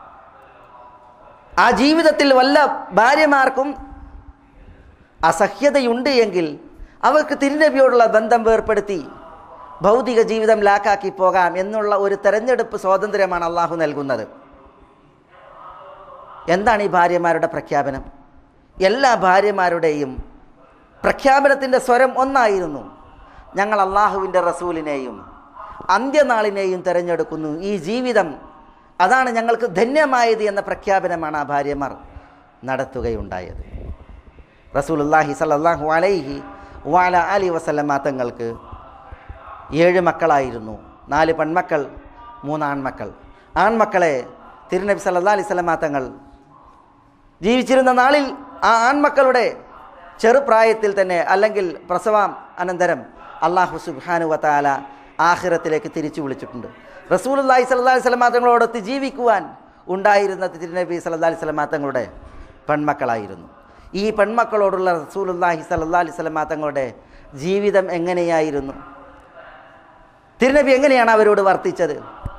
ആ ജീവിതത്തിൽ വല്ല ഭാര്യമാർക്കും അസഹ്യതയുണ്ട് എങ്കിൽ അവർക്ക് തിരുനബിയോടുള്ള ബന്ധം വേർപ്പെടുത്തി ഭൗതിക ജീവിതം ലാക്കാക്കി പോകാം എന്നുള്ള ഒരു തെരഞ്ഞെടുപ്പ് സ്വാതന്ത്ര്യമാണ് അള്ളാഹു നൽകുന്നത് എന്താണ് ഈ ഭാര്യമാരുടെ പ്രഖ്യാപനം എല്ലാ ഭാര്യമാരുടെയും പ്രഖ്യാപനത്തിൻ്റെ സ്വരം ഒന്നായിരുന്നു ഞങ്ങൾ അള്ളാഹുവിൻ്റെ റസൂലിനെയും അന്ത്യനാളിനെയും തിരഞ്ഞെടുക്കുന്നു ഈ ജീവിതം അതാണ് ഞങ്ങൾക്ക് ധന്യമായത് എന്ന പ്രഖ്യാപനമാണ് ആ ഭാര്യമാർ നടത്തുകയുണ്ടായത് റസൂലുല്ലാഹി സല്ലാഹു അലൈഹി വാല അലി വസല്ലമ തങ്ങൾക്ക് ഏഴ് മക്കളായിരുന്നു നാല് പെൺമക്കൾ മൂന്ന് ആൺമക്കൾ ആൺമക്കളെ തിരുനബി സല്ലാ അലൈഹി സ്വലമ തങ്ങൾ ജീവിച്ചിരുന്ന നാളിൽ ആ ആൺമക്കളുടെ ചെറുപ്രായത്തിൽ തന്നെ അല്ലെങ്കിൽ പ്രസവം അനന്തരം അള്ളാഹു സുബാനു വത്താല ആഹിറത്തിലേക്ക് തിരിച്ചു വിളിച്ചിട്ടുണ്ട് റസൂലുല്ലാഹി സല്ലാ അലൈഹി സ്വലമാ തങ്ങളോടൊത്ത് ജീവിക്കുവാൻ ഉണ്ടായിരുന്ന തിരുനബി സല്ലാ അലൈഹി സ്വലമാ തങ്ങളുടെ പെൺമക്കളായിരുന്നു ഈ പെൺമക്കളോടുള്ള റസൂലുല്ലാഹി സല്ലാ അലൈഹി സ്വലമാ തങ്ങളുടെ ജീവിതം എങ്ങനെയായിരുന്നു തിരുനബി എങ്ങനെയാണ് അവരോട് വർത്തിച്ചത്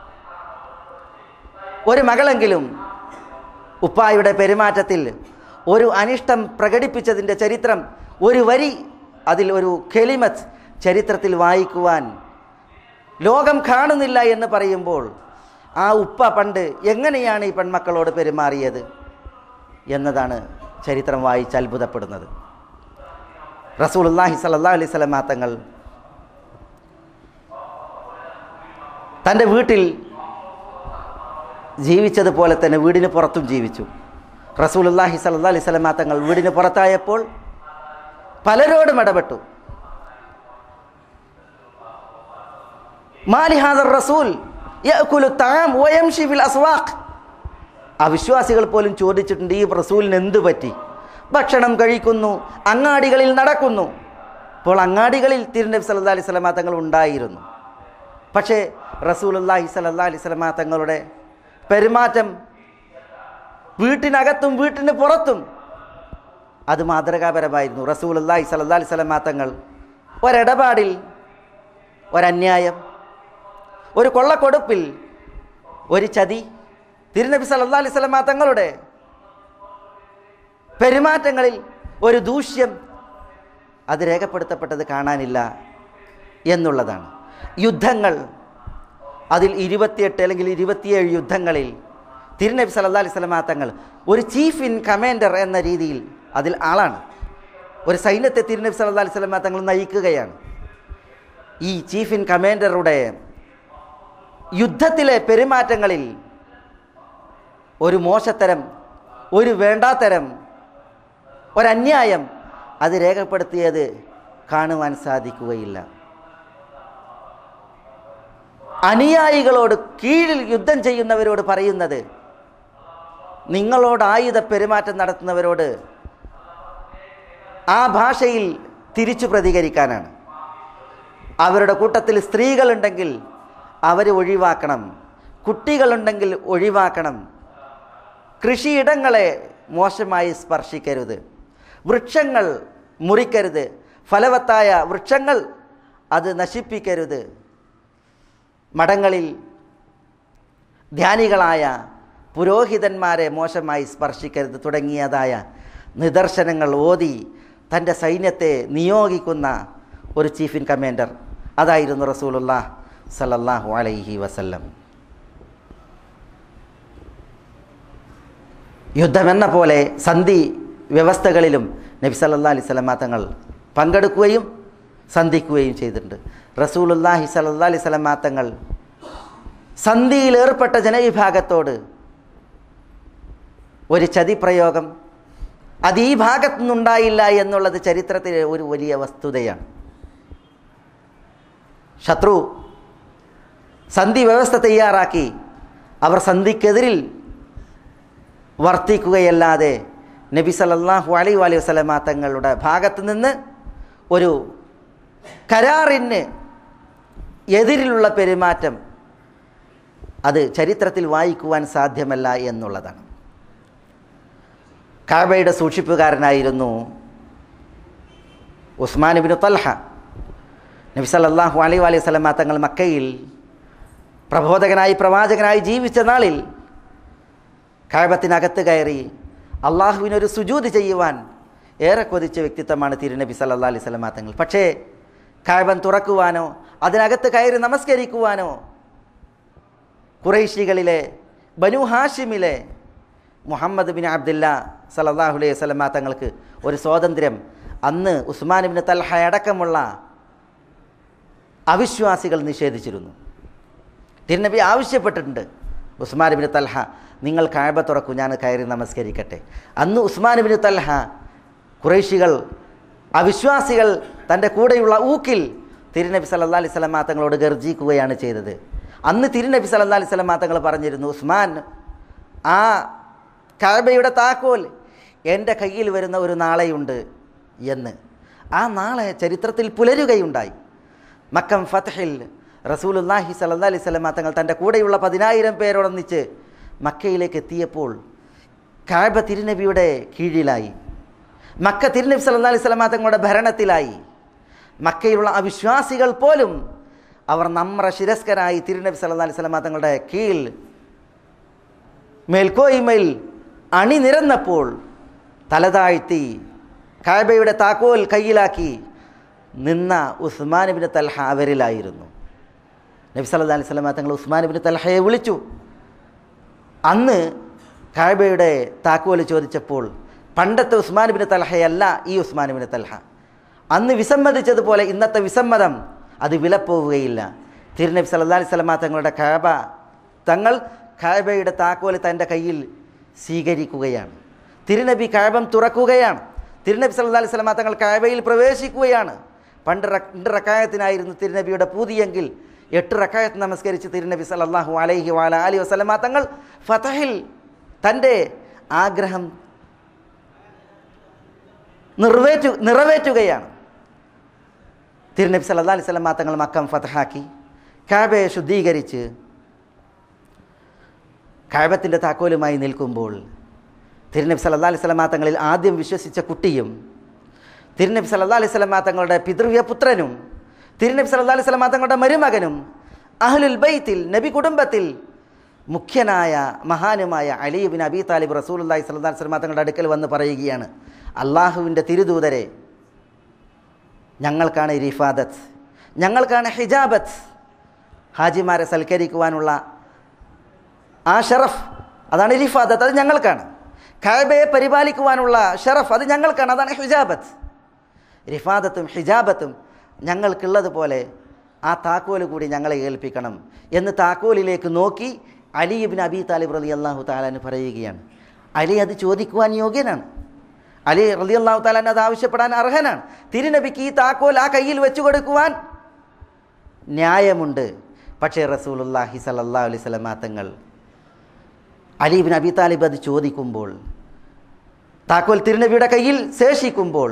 ഒരു മകളെങ്കിലും ഉപ്പായുടെ പെരുമാറ്റത്തിൽ ഒരു അനിഷ്ടം പ്രകടിപ്പിച്ചതിൻ്റെ ചരിത്രം ഒരു വരി അതിൽ ഒരു കെലിമത്ത് ചരിത്രത്തിൽ വായിക്കുവാൻ ലോകം കാണുന്നില്ല എന്ന് പറയുമ്പോൾ ആ ഉപ്പ പണ്ട് എങ്ങനെയാണ് ഈ പെൺമക്കളോട് പെരുമാറിയത് എന്നതാണ് ചരിത്രം വായിച്ച് അത്ഭുതപ്പെടുന്നത് റസൂലുല്ലാഹി സല്ലാ അലൈഹി സ്വലമാ തങ്ങൾ തൻ്റെ വീട്ടിൽ ജീവിച്ചതുപോലെ തന്നെ വീടിന് പുറത്തും ജീവിച്ചു റസൂലുല്ലാഹി സല്ലാ അലൈഹി സ്വലമാ തങ്ങൾ വീടിന് പുറത്തായപ്പോൾ പലരോടും ഇടപെട്ടു മാലിഹാദർ റസൂൽ യഅ്കുലു തആം വയംശി ഫിൽ അസ്വാഖ് അവിശ്വാസികൾ പോലും ചോദിച്ചിട്ടുണ്ട് ഈ റസൂലിന് എന്തു പറ്റി ഭക്ഷണം കഴിക്കുന്നു അങ്ങാടികളിൽ നടക്കുന്നു അപ്പോൾ അങ്ങാടികളിൽ തിരുനബി സല്ലാ അലൈഹി സ്വലമാ തങ്ങൾ ഉണ്ടായിരുന്നു പക്ഷേ റസൂലുല്ലാഹി സല്ലാ അലൈഹി സ്വലമാ തങ്ങളുടെ പെരുമാറ്റം വീട്ടിനകത്തും വീട്ടിന് പുറത്തും അത് മാതൃകാപരമായിരുന്നു റസൂലുല്ലാഹി സല്ലാ അലൈഹി സ്വലമാ തങ്ങൾ ഒരിടപാടിൽ ഒരന്യായം ഒരു കൊള്ളക്കൊടുപ്പിൽ ഒരു ചതി തിരുനബി സല്ലാ അലൈഹി സ്വലമാ തങ്ങളുടെ പെരുമാറ്റങ്ങളിൽ ഒരു ദൂഷ്യം അത് രേഖപ്പെടുത്തപ്പെട്ടത് കാണാനില്ല എന്നുള്ളതാണ് യുദ്ധങ്ങൾ അതിൽ ഇരുപത്തിയെട്ട് അല്ലെങ്കിൽ ഇരുപത്തിയേഴ് യുദ്ധങ്ങളിൽ തിരുനബി സല്ലാ അലൈഹി സ്വലമാ തങ്ങൾ ഒരു ചീഫ് ഇൻ കമാൻഡർ എന്ന രീതിയിൽ അതിൽ ആളാണ് ഒരു സൈന്യത്തെ തിരുനബി സല്ലാ അലൈഹി സ്വലമാ തങ്ങൾ നയിക്കുകയാണ് ഈ ചീഫ് ഇൻ കമാൻഡറുടെ യുദ്ധത്തിലെ പെരുമാറ്റങ്ങളിൽ ഒരു മോശത്തരം ഒരു വേണ്ടാത്തരം ഒരന്യായം അത് രേഖപ്പെടുത്തിയത് കാണുവാൻ സാധിക്കുകയില്ല അനുയായികളോട് കീഴിൽ യുദ്ധം ചെയ്യുന്നവരോട് പറയുന്നത് നിങ്ങളോട് ആയുധ പെരുമാറ്റം നടത്തുന്നവരോട് ആ ഭാഷയിൽ തിരിച്ചു പ്രതികരിക്കാനാണ് അവരുടെ കൂട്ടത്തിൽ സ്ത്രീകളുണ്ടെങ്കിൽ അവർ ഒഴിവാക്കണം കുട്ടികളുണ്ടെങ്കിൽ ഒഴിവാക്കണം കൃഷിയിടങ്ങളെ മോശമായി സ്പർശിക്കരുത് വൃക്ഷങ്ങൾ മുറിക്കരുത് ഫലവത്തായ വൃക്ഷങ്ങൾ അത് നശിപ്പിക്കരുത് മഠങ്ങളിൽ ധ്യാനികളായ പുരോഹിതന്മാരെ മോശമായി സ്പർശിക്കരുത് തുടങ്ങിയതായ നിദർശനങ്ങൾ ഓതി തൻ്റെ സൈന്യത്തെ നിയോഗിക്കുന്ന ഒരു ചീഫ് ഇൻ കമാൻഡർ അതായിരുന്നു റസൂലുല്ലാ സല്ലല്ലാഹു അലൈഹി വസല്ലം യുദ്ധമെന്ന പോലെ സന്ധി വ്യവസ്ഥകളിലും നബി സല്ലാ അലൈഹി സ്വലമ തങ്ങൾ പങ്കെടുക്കുകയും സന്ധിക്കുകയും ചെയ്തിട്ടുണ്ട് റസൂലുല്ലാഹി സല്ലാ അലൈഹി സ്വലമ തങ്ങൾ സന്ധിയിൽ ഏർപ്പെട്ട ജനവിഭാഗത്തോട് ഒരു ചതിപ്രയോഗം അത് ഈ ഭാഗത്തു നിന്നുണ്ടായില്ല എന്നുള്ളത് ചരിത്രത്തിലെ ഒരു വലിയ വസ്തുതയാണ് ശത്രു സന്ധി വ്യവസ്ഥ തയ്യാറാക്കി അവർ സന്ധിക്കെതിരിൽ വർത്തിക്കുകയല്ലാതെ നബി സല്ലല്ലാഹു അലൈഹി അലൈഹി വസല്ലമ തങ്ങളുടെ ഭാഗത്ത് നിന്ന് ഒരു കരാറിന് എതിരിലുള്ള പെരുമാറ്റം അത് ചരിത്രത്തിൽ വായിക്കുവാൻ സാധ്യമല്ല എന്നുള്ളതാണ് കാബയുടെ സൂക്ഷിപ്പുകാരനായിരുന്നു ഉസ്മാൻ ബിൻ തൽഹ നബി സല്ലല്ലാഹു അലൈഹി അലൈഹി വസല്ലമ തങ്ങൾ മക്കയിൽ പ്രബോധകനായി പ്രവാചകനായി ജീവിച്ച നാളിൽ കാബത്തിനകത്ത് കയറി അള്ളാഹുവിനൊരു സുജൂത് ചെയ്യുവാൻ ഏറെ കൊതിച്ച വ്യക്തിത്വമാണ് തിരുനബി സല്ലാ അലൈഹി സ്വലമാ തങ്ങൾ പക്ഷേ കാബൻ തുറക്കുവാനോ അതിനകത്ത് കയറി നമസ്കരിക്കുവാനോ കുറേശികളിലെ ബനു ഹാഷിമിലെ മുഹമ്മദ് ബിൻ അബ്ദുല്ല സല്ലാഹു അലൈഹി സ്വലമാ തങ്ങൾക്ക് ഒരു സ്വാതന്ത്ര്യം അന്ന് ഉസ്മാൻ ബിൻ തൽഹ അടക്കമുള്ള അവിശ്വാസികൾ നിഷേധിച്ചിരുന്നു തിരുനബി ആവശ്യപ്പെട്ടിട്ടുണ്ട് ഉസ്മാൻ ബിൻ തൽഹ നിങ്ങൾ കായബ തുറക്കൂ ഞാൻ കയറി നമസ്കരിക്കട്ടെ അന്ന് ഉസ്മാൻ ബിൻ തൽഹ കുറേശികൾ അവിശ്വാസികൾ തൻ്റെ കൂടെയുള്ള ഊക്കിൽ തിരുനബി സല്ലാ അലൈഹി സ്വലമാ തങ്ങളോട് ഗർജിക്കുകയാണ് ചെയ്തത് അന്ന് തിരുനബി സല്ലാ അലൈഹി സ്വലമാ തങ്ങൾ പറഞ്ഞിരുന്നു ഉസ്മാൻ ആ കാബയുടെ താക്കോൽ എൻ്റെ കയ്യിൽ വരുന്ന ഒരു നാളെയുണ്ട് എന്ന് ആ നാളെ ചരിത്രത്തിൽ പുലരുകയുണ്ടായി മക്കം ഫത്തഹിൽ റസൂലുല്ലാഹി സല്ലാ അലൈഹി സ്വലമാ തങ്ങൾ തൻ്റെ കൂടെയുള്ള പതിനായിരം പേരോടൊന്നിച്ച് മക്കയിലേക്ക് എത്തിയപ്പോൾ കാബ തിരുനബിയുടെ കീഴിലായി മക്ക തിരുനബി സല്ലാ അലൈഹി സ്വലമാ തങ്ങളുടെ ഭരണത്തിലായി മക്കയിലുള്ള അവിശ്വാസികൾ പോലും അവർ നമ്ര ശിരസ്കരായി തിരുനബി സല്ലാ അലൈഹി സ്വലമാ തങ്ങളുടെ കീഴിൽ മേൽക്കോയ്മയിൽ അണിനിരന്നപ്പോൾ തലതാഴ്ത്തി കാബയുടെ താക്കോൽ കയ്യിലാക്കി നിന്ന ഉസ്മാനുബിന് തൽഹ അവരിലായിരുന്നു നബി സല്ലാ അലൈഹി സ്വലമാ തങ്ങൾ ഉസ്മാനുബിന് തൽഹയെ വിളിച്ചു അന്ന് കാബയുടെ താക്കോല് ചോദിച്ചപ്പോൾ പണ്ടത്തെ ഉസ്മാൻ ബിൻ തൽഹയല്ല ഈ ഉസ്മാൻ ബിൻ തൽഹ അന്ന് വിസമ്മതിച്ചതുപോലെ ഇന്നത്തെ വിസമ്മതം അത് വിലപ്പോവുകയില്ല തിരുനബി സല്ലാ അലൈഹി സ്വലമ തങ്ങളുടെ കാബ തങ്ങൾ കാബയുടെ താക്കോല് തൻ്റെ കയ്യിൽ സ്വീകരിക്കുകയാണ് തിരുനബി കാബം തുറക്കുകയാണ് തിരുനബി സല്ലാ അലൈഹി സ്വലമ തങ്ങൾ കാബയിൽ പ്രവേശിക്കുകയാണ് പണ്ട് രണ്ട് റക്കായത്തിനായിരുന്നു തിരുനബിയുടെ പൂതിയെങ്കിൽ എട്ട് റക്കായത്ത് നമസ്കരിച്ച് തിരുനബി സല്ലാഹു അലൈഹി വാല അലി വസ്ലമ തങ്ങൾ ഫതഹിൽ തൻ്റെ ആഗ്രഹം നിറവേറ്റു നിറവേറ്റുകയാണ് തിരുനബി സല്ലാ അലൈഹി സ്വലം തങ്ങൾ മക്കം ഫതഹാക്കി കാബയെ ശുദ്ധീകരിച്ച് കാബത്തിൻ്റെ താക്കോലുമായി നിൽക്കുമ്പോൾ തിരുനബി സല്ലാ അലൈഹി സ്വലമാ തങ്ങളിൽ ആദ്യം വിശ്വസിച്ച കുട്ടിയും തിരുനബി സല്ലാ അലൈഹി സ്വലമാ തങ്ങളുടെ പിതൃവ്യ പുത്രനും തിരുനബി സല്ലാ അലൈഹി സ്വലമാ തങ്ങളുടെ മരുമകനും അഹ്ലുൽ ബൈത്തിൽ നബി കുടുംബത്തിൽ മുഖ്യനായ മഹാനുമായ അലിബിൻ അബി താലിബ് റസൂൽ അള്ളാഹി സ്വല്ലാ അലൈഹി സ്വലമാ തങ്ങളുടെ അടുക്കൽ വന്ന് പറയുകയാണ് അള്ളാഹുവിൻ്റെ തിരുദൂതരെ ഞങ്ങൾക്കാണ് റിഫാദത്ത് ഞങ്ങൾക്കാണ് ഹിജാബത്ത് ഹാജിമാരെ സൽക്കരിക്കുവാനുള്ള ആ ഷറഫ് അതാണ് റിഫാദത്ത് അത് ഞങ്ങൾക്കാണ് ഖാബയെ പരിപാലിക്കുവാനുള്ള ഷറഫ് അത് ഞങ്ങൾക്കാണ് അതാണ് ഹിജാബത്ത് റിഫാദത്തും ഹിജാബത്തും ഞങ്ങൾക്കുള്ളതുപോലെ ആ താക്കോല് കൂടി ഞങ്ങളെ ഏൽപ്പിക്കണം എന്ന് താക്കോലിലേക്ക് നോക്കി അലിബിൻ അബി താലിബ് റലി അള്ളാഹു താലാന് പറയുകയാണ് അലി അത് ചോദിക്കുവാൻ യോഗ്യനാണ് അലി റലി അള്ളാഹു താലാൻ അത് ആവശ്യപ്പെടാൻ അർഹനാണ് തിരുനബിക്ക് ഈ താക്കോൽ ആ കയ്യിൽ വെച്ചു കൊടുക്കുവാൻ ന്യായമുണ്ട് പക്ഷേ റസൂലുല്ലാഹി സല്ലാ അലൈഹി സ്വലമാ തങ്ങൾ അലീബിൻ അബി താലിബ് അത് ചോദിക്കുമ്പോൾ താക്കോൽ തിരുനബിയുടെ കയ്യിൽ ശേഷിക്കുമ്പോൾ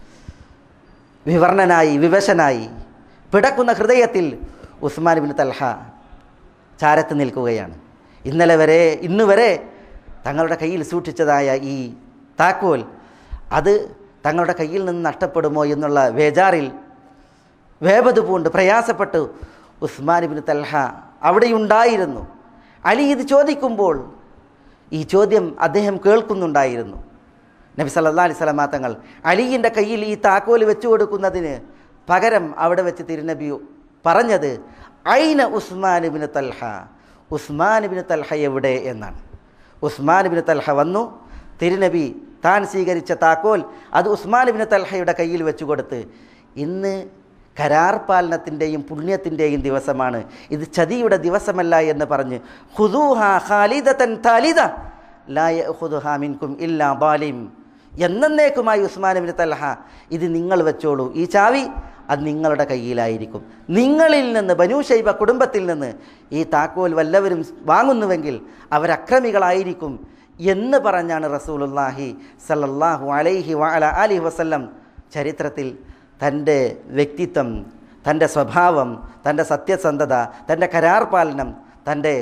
വിവർണനായി വിവശനായി പിടക്കുന്ന ഹൃദയത്തിൽ ഉസ്മാൻ ബിൻ തൽഹ ചാരത്ത് നിൽക്കുകയാണ് ഇന്നലെ വരെ ഇന്ന് വരെ തങ്ങളുടെ കയ്യിൽ സൂക്ഷിച്ചതായ ഈ താക്കോൽ അത് തങ്ങളുടെ കയ്യിൽ നിന്ന് നഷ്ടപ്പെടുമോ എന്നുള്ള വേജാറിൽ വേപത് പൂണ്ട് പ്രയാസപ്പെട്ട് ഉസ്മാൻ ബിൻ തൽഹ അവിടെയുണ്ടായിരുന്നു അലി ഇത് ചോദിക്കുമ്പോൾ ഈ ചോദ്യം അദ്ദേഹം കേൾക്കുന്നുണ്ടായിരുന്നു നബി സല്ലാ അലൈഹി സ്വലമാ തങ്ങൾ അലിയിൻ്റെ കയ്യിൽ ഈ താക്കോല് വെച്ചു കൊടുക്കുന്നതിന് പകരം അവിടെ വെച്ച് തിരുനബി പറഞ്ഞത് ഐന ഉസ്മാനുബിന് തൽഹ ഉസ്മാനുബിന് തൽഹ എവിടെ എന്നാണ് ഉസ്മാനുബിന് തൽഹ വന്നു തിരുനബി താൻ സ്വീകരിച്ച താക്കോൽ അത് ഉസ്മാനുബിന് തൽഹയുടെ കയ്യിൽ വെച്ചു കൊടുത്ത് ഇന്ന് കരാർ പാലനത്തിൻ്റെയും പുണ്യത്തിൻ്റെയും ദിവസമാണ് ഇത് ചതിയുടെ ദിവസമല്ല എന്ന് പറഞ്ഞ് ഹുദൂഹ ഖാലിദത്തൻ താലിദ ലായ ഹുദുഹ മിൻകും ഇല്ലാ ബാലിം എന്നേക്കുമായി ഉസ്മാനുബിന് തൽഹ ഇത് നിങ്ങൾ വെച്ചോളൂ ഈ ചാവി അത് നിങ്ങളുടെ കയ്യിലായിരിക്കും നിങ്ങളിൽ നിന്ന് ബനു ഷൈബ കുടുംബത്തിൽ നിന്ന് ഈ താക്കോൽ വല്ലവരും വാങ്ങുന്നുവെങ്കിൽ അവരക്രമികളായിരിക്കും എന്ന് പറഞ്ഞാണ് റസൂലുല്ലാഹി സല്ലല്ലാഹു അലൈഹി വഅല അലി വസല്ലം ചരിത്രത്തിൽ തൻ്റെ വ്യക്തിത്വം തൻ്റെ സ്വഭാവം തൻ്റെ സത്യസന്ധത തൻ്റെ കരാർ പാലനം തൻ്റെ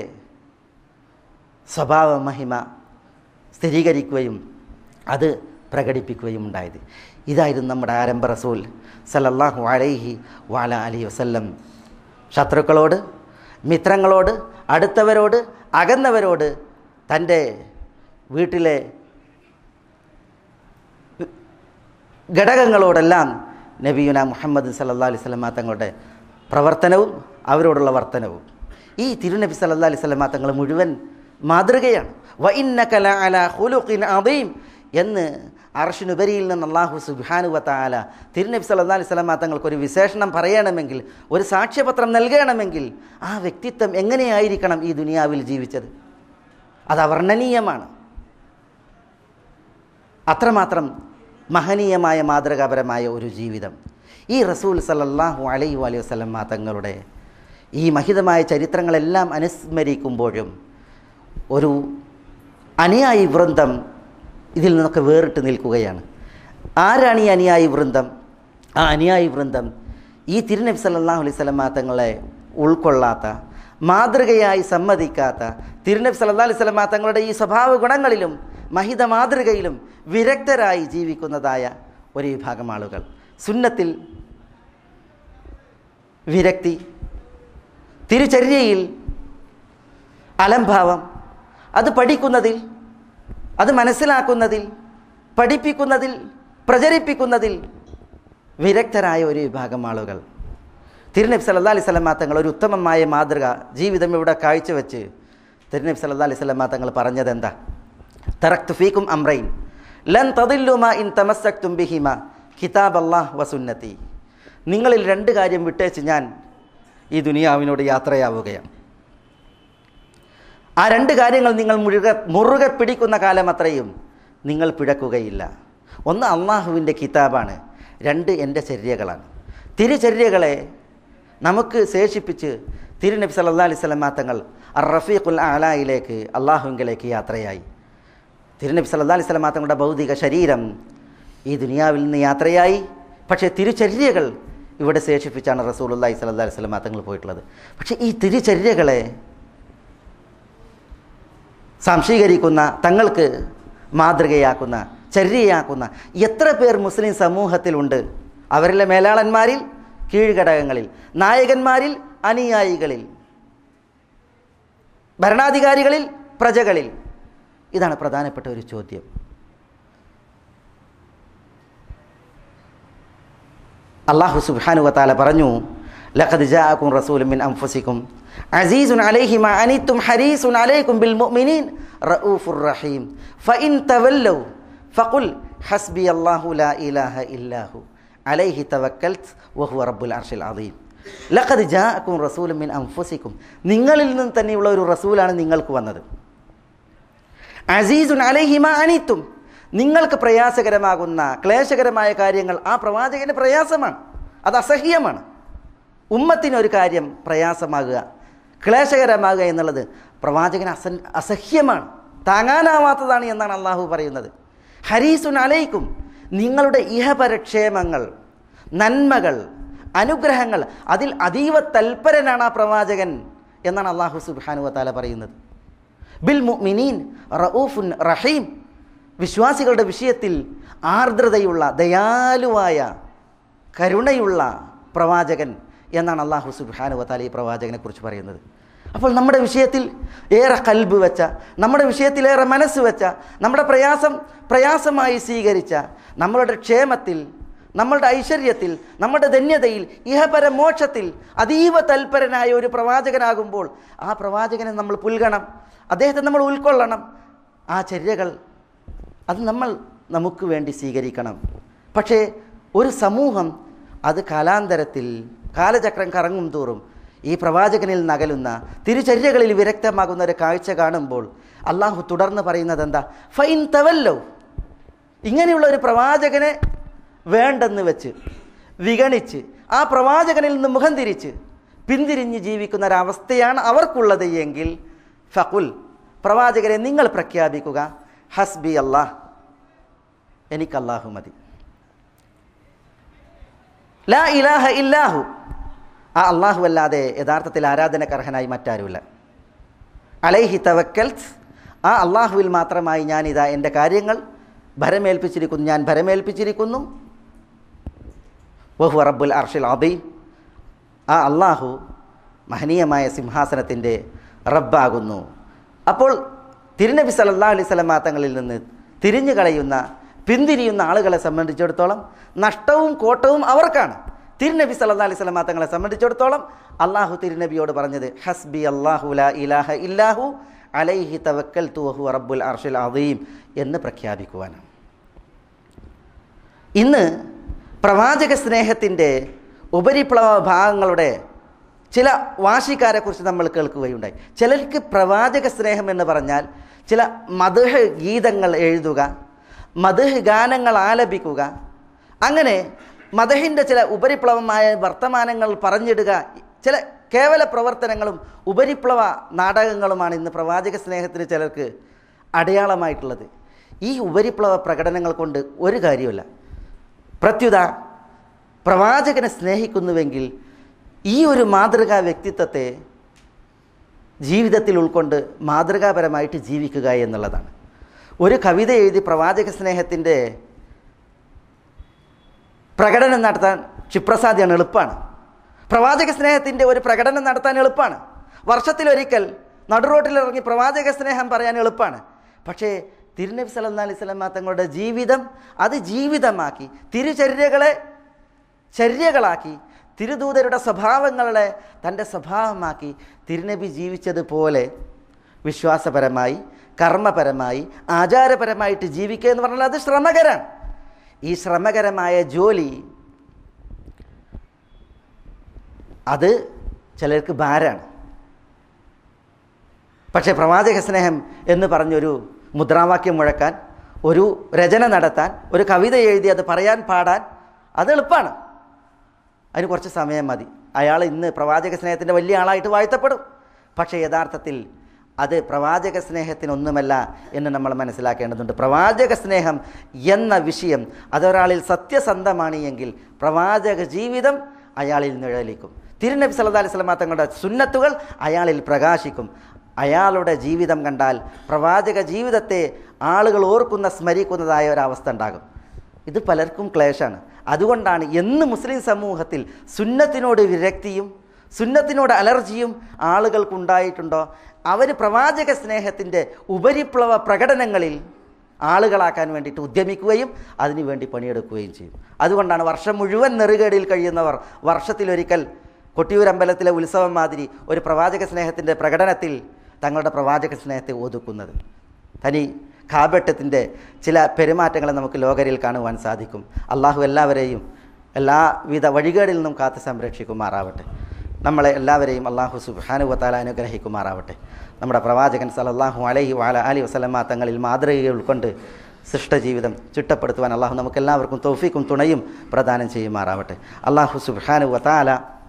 സ്വഭാവ മഹിമ സ്ഥിരീകരിക്കുകയും അത് പ്രകടിപ്പിക്കുകയും ഉണ്ടായത് ഇതായിരുന്നു നമ്മുടെ ആരംഭ റസൂൽ സല്ലല്ലാഹു അലൈഹി വാല അലി വസല്ലം ശത്രുക്കളോട് മിത്രങ്ങളോട് അടുത്തവരോട് അകന്നവരോട് തൻ്റെ വീട്ടിലെ ഘടകങ്ങളോടെല്ലാം നബിയുന മുഹമ്മദ് സല്ലാ അലൈഹി സ്വലമാ തങ്ങളുടെ പ്രവർത്തനവും അവരോടുള്ള വർത്തനവും ഈ തിരുനബി സല്ലാ അലൈഹി സ്വലമാ തങ്ങൾ മുഴുവൻ മാതൃകയാണ് വ ഇന്നകല അല ഹുലുഖിൻ അദീം എന്ന് അർഷിനുപരിയിൽ നിന്ന് അള്ളാഹു സുബാനുവത്താല തിരുനബി സല്ലാ അലൈഹി സ്വലമാ തങ്ങൾക്ക് ഒരു വിശേഷണം പറയണമെങ്കിൽ ഒരു സാക്ഷ്യപത്രം നൽകണമെങ്കിൽ ആ വ്യക്തിത്വം എങ്ങനെയായിരിക്കണം ഈ ദുനിയാവിൽ ജീവിച്ചത് അത് അവർണ്ണനീയമാണ് അത്രമാത്രം മഹനീയമായ മാതൃകാപരമായ ഒരു ജീവിതം ഈ റസൂൽ സല്ലല്ലാഹു അലൈഹി അലൈഹി വസല്ലം തങ്ങളുടെ ഈ മഹിതമായ ചരിത്രങ്ങളെല്ലാം അനുസ്മരിക്കുമ്പോഴും ഒരു അനുയായി വൃന്ദം ഇതിൽ നിന്നൊക്കെ വേറിട്ട് നിൽക്കുകയാണ് ആരാണ് ഈ അനുയായി വൃന്ദം ആ അനുയായി വൃന്ദം ഈ തിരുനബി സല്ലല്ലാഹു അലൈഹി വസല്ലം തങ്ങളെ ഉൾക്കൊള്ളാത്ത മാതൃകയായി സമ്മതിക്കാത്ത തിരുനബി സല്ലല്ലാഹു അലൈഹി വസല്ലം തങ്ങളുടെ ഈ സ്വഭാവ ഗുണങ്ങളിലും മഹിത മാതൃകയിലും വിരക്തരായി ജീവിക്കുന്നതായ ഒരു വിഭാഗം ആളുകൾ സുന്നത്തിൽ വിരക്തി തിരുചര്യയിൽ അലംഭാവം അത് പഠിക്കുന്നതിൽ അത് മനസ്സിലാക്കുന്നതിൽ പഠിപ്പിക്കുന്നതിൽ പ്രചരിപ്പിക്കുന്നതിൽ വിരക്തരായ ഒരു വിഭാഗം ആളുകൾ തിരുനബി സല്ലാ അലൈഹി സ്വലമാ തങ്ങൾ ഒരു ഉത്തമമായ മാതൃക ജീവിതം ഇവിടെ കാഴ്ചവെച്ച് തിരുനബി സല്ലാ അലൈഹി സ്വലമാ തങ്ങൾ പറഞ്ഞത് എന്താ തറക്തു ഫീക്കും അമ്രൈൻ ലൻ തതില്ലുമ ഇൻ തമസ്സക്തും ബിഹിമ കിതാബ് അള്ളാഹ് വസുന്നത്തി നിങ്ങളിൽ രണ്ട് കാര്യം വിട്ടേച്ച് ഞാൻ ഈ ദുനിയാവിനോട് യാത്രയാവുകയാണ് ആ രണ്ട് കാര്യങ്ങൾ നിങ്ങൾ മുഴുക മുറുകെ പിടിക്കുന്ന കാലം അത്രയും നിങ്ങൾ പിഴക്കുകയില്ല ഒന്ന് അള്ളാഹുവിൻ്റെ കിതാബാണ് രണ്ട് എൻ്റെ ചര്യകളാണ് തിരുചര്യകളെ നമുക്ക് ശേഷിപ്പിച്ച് തിരുനബി സല്ലാ അലൈഹി സ്വലമാ തങ്ങൾ അർ റഫീഖുൽ ആലായിലേക്ക് അള്ളാഹുവിലേക്ക് യാത്രയായി തിരുനബി സല്ലാ അലൈഹി സ്വലമാ തങ്ങളുടെ ഭൗതിക ശരീരം ഈ ദുനിയാവിൽ നിന്ന് യാത്രയായി പക്ഷേ തിരുചര്യകൾ ഇവിടെ ശേഷിപ്പിച്ചാണ് റസൂലുല്ലാഹി സ്വല്ലാ അലൈഹി സ്വലമാ തങ്ങൾ പോയിട്ടുള്ളത് പക്ഷേ ഈ തിരുചര്യകളെ സംശീകരിക്കുന്ന തങ്ങൾക്ക് മാതൃകയാക്കുന്ന ചര്യയാക്കുന്ന എത്ര പേർ മുസ്ലിം സമൂഹത്തിലുണ്ട് അവരിലെ മേലാളന്മാരിൽ കീഴ്ഘടകങ്ങളിൽ നായകന്മാരിൽ അനുയായികളിൽ ഭരണാധികാരികളിൽ പ്രജകളിൽ ഇതാണ് പ്രധാനപ്പെട്ട ഒരു ചോദ്യം അള്ളാഹു സുബ്ഹാനു വതാല പറഞ്ഞു ലഖദ് ജാഅക്കും റസൂലും മിൻ അൻഫുസിക്കും അസീസുൻ അലൈഹി മാ അനിത്തും ഹരീസുൻ അലൈക്കും ബിൽ മുഅ്മിനീൻ റഊഫുർ റഹീം ഫഇൻ തവല്ലൗ ഫഖുൽ ഹസ്ബി അല്ലാഹു ലാ ഇലാഹ ഇല്ലാഹു അലൈഹി തവക്കൽത് വഹുവ റബ്ബുൽ അർഷിൽ അദീം ലഖദ് ജാഅക്കും റസൂലും മിൻ അൻഫുസിക്കും നിങ്ങളിൽ നിന്ന് തന്നെയുള്ള ഒരു റസൂലാണ് നിങ്ങൾക്ക് വന്നത് അസീസുൻ അലൈഹി മാ അനിത്തും നിങ്ങൾക്ക് പ്രയാസകരമാകുന്ന ക്ലേശകരമായ കാര്യങ്ങൾ ആ പ്രവാചകന് പ്രയാസമാണ് അത് അസഹ്യമാണ് ഉമ്മത്തിന് ഒരു കാര്യം പ്രയാസമാകുക ക്ലേശകരമാകുക എന്നുള്ളത് പ്രവാചകന് അസ അസഹ്യമാണ് താങ്ങാനാവാത്തതാണ് എന്നാണ് അള്ളാഹു പറയുന്നത് ഹരീസുൻ അലൈക്കും നിങ്ങളുടെ ഇഹപരക്ഷേമങ്ങൾ നന്മകൾ അനുഗ്രഹങ്ങൾ അതിൽ അതീവ തൽപരനാണ് ആ പ്രവാചകൻ എന്നാണ് അള്ളാഹു സുബാനു താല പറയുന്നത് ബിൽ മുഅ്മിനീൻ റഊഫുൻ റഹീം വിശ്വാസികളുടെ വിഷയത്തിൽ ആർദ്രതയുള്ള ദയാലുവായ കരുണയുള്ള പ്രവാചകൻ എന്നാണ് അള്ളാഹു സുബാനു വത്താല ഈ പ്രവാചകനെ കുറിച്ച് പറയുന്നത് അപ്പോൾ നമ്മുടെ വിഷയത്തിൽ ഏറെ കൽബ് വെച്ച നമ്മുടെ വിഷയത്തിൽ ഏറെ മനസ്സ് വെച്ച നമ്മുടെ പ്രയാസം പ്രയാസമായി സ്വീകരിച്ച നമ്മളുടെ ക്ഷേമത്തിൽ നമ്മളുടെ ഐശ്വര്യത്തിൽ നമ്മുടെ ധന്യതയിൽ ഇഹപര മോക്ഷത്തിൽ അതീവ തൽപരനായ ഒരു പ്രവാചകനാകുമ്പോൾ ആ പ്രവാചകനെ നമ്മൾ പുൽകണം അദ്ദേഹത്തെ നമ്മൾ ഉൾക്കൊള്ളണം ആ ചര്യകൾ അത് നമ്മൾ നമുക്ക് വേണ്ടി സ്വീകരിക്കണം പക്ഷേ ഒരു സമൂഹം അത് കാലാന്തരത്തിൽ കാലചക്രം കറങ്ങും തോറും ഈ പ്രവാചകനിൽ നകലുന്ന തിരുചര്യകളിൽ വിരക്തമാകുന്ന ഒരു കാഴ്ച കാണുമ്പോൾ അള്ളാഹു തുടർന്ന് പറയുന്നത് എന്താ ഫൈൻ തവല്ലോ ഇങ്ങനെയുള്ള ഒരു പ്രവാചകനെ വേണ്ടെന്ന് വെച്ച് വിഗണിച്ച് ആ പ്രവാചകനിൽ നിന്ന് മുഖം തിരിച്ച് പിന്തിരിഞ്ഞ് ജീവിക്കുന്ന ഒരവസ്ഥയാണ് അവർക്കുള്ളത് എങ്കിൽ ഫകുൽ പ്രവാചകരെ നിങ്ങൾ പ്രഖ്യാപിക്കുക ഹസ്ബി അള്ളാഹ് എനിക്ക് അള്ളാഹു മതി ലാ ഇലാഹ ഇല്ലാഹു ആ അള്ളാഹു അല്ലാതെ യഥാർത്ഥത്തിൽ ആരാധനക്കർഹനായി മറ്റാരുമില്ല അലൈഹി തവക്കൽത്ത് ആ അള്ളാഹുവിൽ മാത്രമായി ഞാനിതാ എൻ്റെ കാര്യങ്ങൾ ഭരമേൽപ്പിച്ചിരിക്കുന്നു ഞാൻ ഭരമേൽപ്പിച്ചിരിക്കുന്നു വഹു റബ്ബുൽ അർഷിൽ അബീം ആ അള്ളാഹു മഹനീയമായ സിംഹാസനത്തിൻ്റെ റബ്ബാകുന്നു അപ്പോൾ തിരുനബി സല്ലാ അലൈഹി സ്വലമാ തങ്ങളിൽ നിന്ന് തിരിഞ്ഞു കളയുന്ന പിന്തിരിയുന്ന ആളുകളെ സംബന്ധിച്ചിടത്തോളം നഷ്ടവും കോട്ടവും അവർക്കാണ് തിരുനബി സല്ലാ അലൈഹി സ്വലമാ തങ്ങളെ സംബന്ധിച്ചിടത്തോളം അള്ളാഹു തിരുനബിയോട് പറഞ്ഞത് ഹസ്ബി അള്ളാഹു ലാ ഇലാഹ ഇല്ലാഹു അലൈഹി തവക്കൽ തുവഹു റബ്ബുൽ അർഷിൽ അദീം എന്ന് പ്രഖ്യാപിക്കുവാനാണ് ഇന്ന് പ്രവാചക സ്നേഹത്തിൻ്റെ ഉപരിപ്ലവ ഭാഗങ്ങളുടെ ചില വാശിക്കാരെക്കുറിച്ച് നമ്മൾ കേൾക്കുകയുണ്ടായി ചിലർക്ക് പ്രവാചക സ്നേഹം എന്ന് പറഞ്ഞാൽ ചില മധുഹ് ഗീതങ്ങൾ എഴുതുക മധുഹ് ഗാനങ്ങൾ ആലപിക്കുക അങ്ങനെ മദഹിൻ്റെ ചില ഉപരിപ്ലവമായ വർത്തമാനങ്ങൾ പറഞ്ഞിടുക ചില കേവല പ്രവർത്തനങ്ങളും ഉപരിപ്ലവ നാടകങ്ങളുമാണ് ഇന്ന് പ്രവാചക സ്നേഹത്തിന് ചിലർക്ക് അടയാളമായിട്ടുള്ളത് ഈ ഉപരിപ്ലവ പ്രകടനങ്ങൾ കൊണ്ട് ഒരു കാര്യമില്ല പ്രത്യുത പ്രവാചകനെ സ്നേഹിക്കുന്നുവെങ്കിൽ ഈ ഒരു മാതൃകാ വ്യക്തിത്വത്തെ ജീവിതത്തിൽ ഉൾക്കൊണ്ട് മാതൃകാപരമായിട്ട് ജീവിക്കുക എന്നുള്ളതാണ് ഒരു കവിത എഴുതി പ്രവാചക സ്നേഹത്തിൻ്റെ പ്രകടനം നടത്താൻ ക്ഷിപ്രസാദിയാണ് എളുപ്പമാണ് പ്രവാചക സ്നേഹത്തിൻ്റെ ഒരു പ്രകടനം നടത്താൻ എളുപ്പമാണ് വർഷത്തിലൊരിക്കൽ നടുറോട്ടിലിറങ്ങി പ്രവാചക സ്നേഹം പറയാൻ എളുപ്പമാണ് പക്ഷേ തിരുനബി സല്ലാ അലൈഹി സ്വലമ തങ്ങളുടെ ജീവിതം അത് ജീവിതമാക്കി തിരുചര്യകളെ ചര്യകളാക്കി തിരുദൂതരുടെ സ്വഭാവങ്ങളെ തൻ്റെ സ്വഭാവമാക്കി തിരുനബി ജീവിച്ചതുപോലെ വിശ്വാസപരമായി കർമ്മപരമായി ആചാരപരമായിട്ട് ജീവിക്കുക എന്ന് പറഞ്ഞാൽ അത് ശ്രമകരാണ് ഈ ശ്രമകരമായ ജോലി അത് ചിലർക്ക് ഭാരാണ് പക്ഷേ പ്രവാചക സ്നേഹം എന്ന് പറഞ്ഞൊരു മുദ്രാവാക്യം മുഴക്കാൻ ഒരു രചന നടത്താൻ ഒരു കവിത എഴുതി അത് പറയാൻ പാടാൻ അത് എളുപ്പമാണ് അതിന് കുറച്ച് സമയം മതി അയാൾ ഇന്ന് പ്രവാചക സ്നേഹത്തിൻ്റെ വലിയ ആളായിട്ട് വാഴ്ത്തപ്പെടും പക്ഷേ യഥാർത്ഥത്തിൽ അത് പ്രവാചക സ്നേഹത്തിനൊന്നുമല്ല എന്ന് നമ്മൾ മനസ്സിലാക്കേണ്ടതുണ്ട് പ്രവാചക സ്നേഹം എന്ന വിഷയം അതൊരാളിൽ സത്യസന്ധമാണ് എങ്കിൽ പ്രവാചക ജീവിതം അയാളിൽ നിഴലിക്കും തിരുനബി സല്ലല്ലാഹു അലൈഹി വസല്ലമ തങ്ങളുടെ സുന്നത്തുകൾ അയാളിൽ പ്രകാശിക്കും അയാളുടെ ജീവിതം കണ്ടാൽ പ്രവാചക ജീവിതത്തെ ആളുകൾ ഓർക്കുന്ന സ്മരിക്കുന്നതായ ഒരവസ്ഥ ഉണ്ടാകും ഇത് പലർക്കും ക്ലേശാണ് അതുകൊണ്ടാണ് എന്ന് മുസ്ലിം സമൂഹത്തിൽ സുന്നത്തിനോട് വിരക്തിയും സുന്നത്തിനോട് അലർജിയും ആളുകൾക്കുണ്ടായിട്ടുണ്ടോ അവർ പ്രവാചക സ്നേഹത്തിൻ്റെ ഉപരിപ്ലവ പ്രകടനങ്ങളിൽ ആളുകളാക്കാൻ വേണ്ടിയിട്ട് ഉദ്യമിക്കുകയും അതിനുവേണ്ടി പണിയെടുക്കുകയും ചെയ്യും അതുകൊണ്ടാണ് വർഷം മുഴുവൻ നെറുകേടിൽ കഴിയുന്നവർ വർഷത്തിലൊരിക്കൽ കൊട്ടിയൂരമ്പലത്തിലെ ഉത്സവം മാതിരി ഒരു പ്രവാചക സ്നേഹത്തിൻ്റെ പ്രകടനത്തിൽ തങ്ങളുടെ പ്രവാചക സ്നേഹത്തെ ഒതുക്കുന്നത് തനി കാബട്ടത്തിൻ്റെ ചില പെരുമാറ്റങ്ങൾ നമുക്ക് ലോകരിൽ കാണുവാൻ സാധിക്കും അള്ളാഹു എല്ലാവരെയും എല്ലാവിധ വഴികേടിൽ നിന്നും കാത്ത് സംരക്ഷിക്കുമാറാവട്ടെ നമ്മളെ എല്ലാവരെയും അള്ളാഹു സുബാനുവത്താല അനുഗ്രഹിക്കുമാറാവട്ടെ നമ്മുടെ പ്രവാചകൻ സലല്ലാഹു അലൈഹി വാല അലി വസലമ തങ്ങളിൽ മാതൃകകൾ ഉൾക്കൊണ്ട് സൃഷ്ടജീവിതം ചിട്ടപ്പെടുത്തുവാൻ അള്ളാഹു നമുക്കെല്ലാവർക്കും തൗഫീക്കും തുണയും പ്രദാനം ചെയ്യുമാറാവട്ടെ അള്ളാഹു സുബാനുവത്താല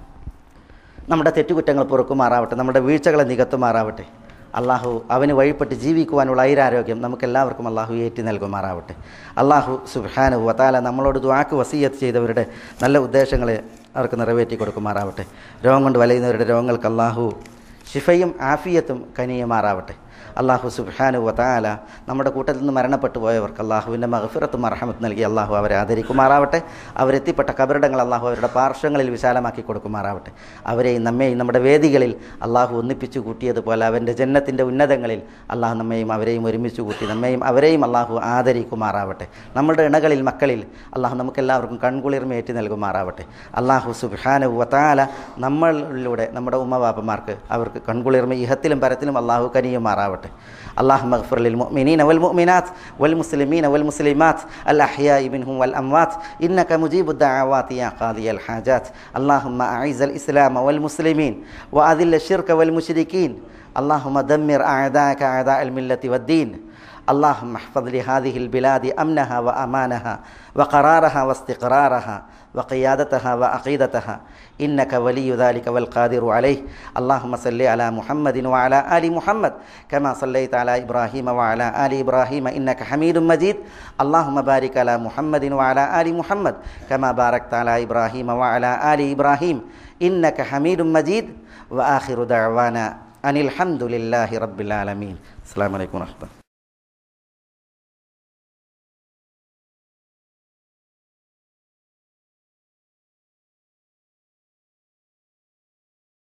നമ്മുടെ തെറ്റുകുറ്റങ്ങൾ പൊറുക്കുമാറാവട്ടെ നമ്മുടെ വീഴ്ചകളെ നികത്തുമാറാവട്ടെ അള്ളാഹു അവന് വഴിപ്പെട്ട് ജീവിക്കുവാനുള്ള ഐരാരോഗ്യം നമുക്കെല്ലാവർക്കും അള്ളാഹു ഏറ്റി നൽകുമാറാവട്ടെ അള്ളാഹു സുബാനു വതാല നമ്മളോട് ദ്വാക്ക് വസീയത്ത് ചെയ്തവരുടെ നല്ല ഉദ്ദേശങ്ങളെ അവർക്ക് നിറവേറ്റി കൊടുക്കുമാറാവട്ടെ രോഗം കൊണ്ട് വലയുന്നവരുടെ രോഗങ്ങൾക്ക് അള്ളാഹു ഷിഫയും ആഫിയത്തും കനിയുമാറാവട്ടെ അള്ളാഹു സുബാനു വതാല നമ്മുടെ കൂട്ടത്തിൽ നിന്ന് മരണപ്പെട്ടു പോയവർക്ക് അള്ളാഹുവിൻ്റെ മഹഫിറത്തും അർഹമത്ത് നൽകി അള്ളാഹു അവരെ ആദരിക്കുമാറാവട്ടെ അവരെത്തിപ്പെട്ട കബറിടങ്ങൾ അള്ളാഹു അവരുടെ പാർശ്വങ്ങളിൽ വിശാലമാക്കി കൊടുക്കുമാറാവട്ടെ അവരെയും നമ്മെയും നമ്മുടെ വേദികളിൽ അള്ളാഹു ഒന്നിപ്പിച്ചു കൂട്ടിയതുപോലെ അവൻ്റെ ജന്നത്തിൻ്റെ ഉന്നതങ്ങളിൽ അള്ളാഹു നമ്മെയും അവരെയും ഒരുമിച്ച് കൂട്ടി നമ്മെയും അവരെയും അള്ളാഹു ആദരിക്കുമാറാവട്ടെ നമ്മുടെ ഇണകളിൽ മക്കളിൽ അള്ളാഹു നമുക്കെല്ലാവർക്കും കൺകുളിർമയേറ്റി നൽകുമാറാവട്ടെ അള്ളാഹു സുബാനു വതാല നമ്മളിലൂടെ നമ്മുടെ ഉമ്മവാപ്പമാർക്ക് അവർക്ക് കൺകുളിർമ ഇഹത്തിലും പരത്തിലും അള്ളാഹു കനിയുമാറാവട്ടെ اللهم اغفر للمؤمنين والمؤمنات والمسلمين والمسلمات الأحياء منهم والأموات إنك مجيب الدعوات يا قاضي الحاجات اللهم أعز الإسلام والمسلمين وأذل الشرك والمشركين اللهم دمر أعداءك أعداء الملة والدين اللهم احفظ لهذه البلاد أمنها وأمانها وقرارها واستقرارها وقيادتها وعقيدتها إنك ولي ذلك والقادر عليه اللهم صل على محمد وعلى آل محمد كما صليت على إبراهيم وعلى آل إبراهيم إنك حميد مجيد اللهم بارك على محمد وعلى آل محمد كما باركت على إبراهيم وعلى آل إبراهيم إنك حميد مجيد وآخر دعوانا أن الحمد لله رب العالمين السلام عليكم ورحمة الله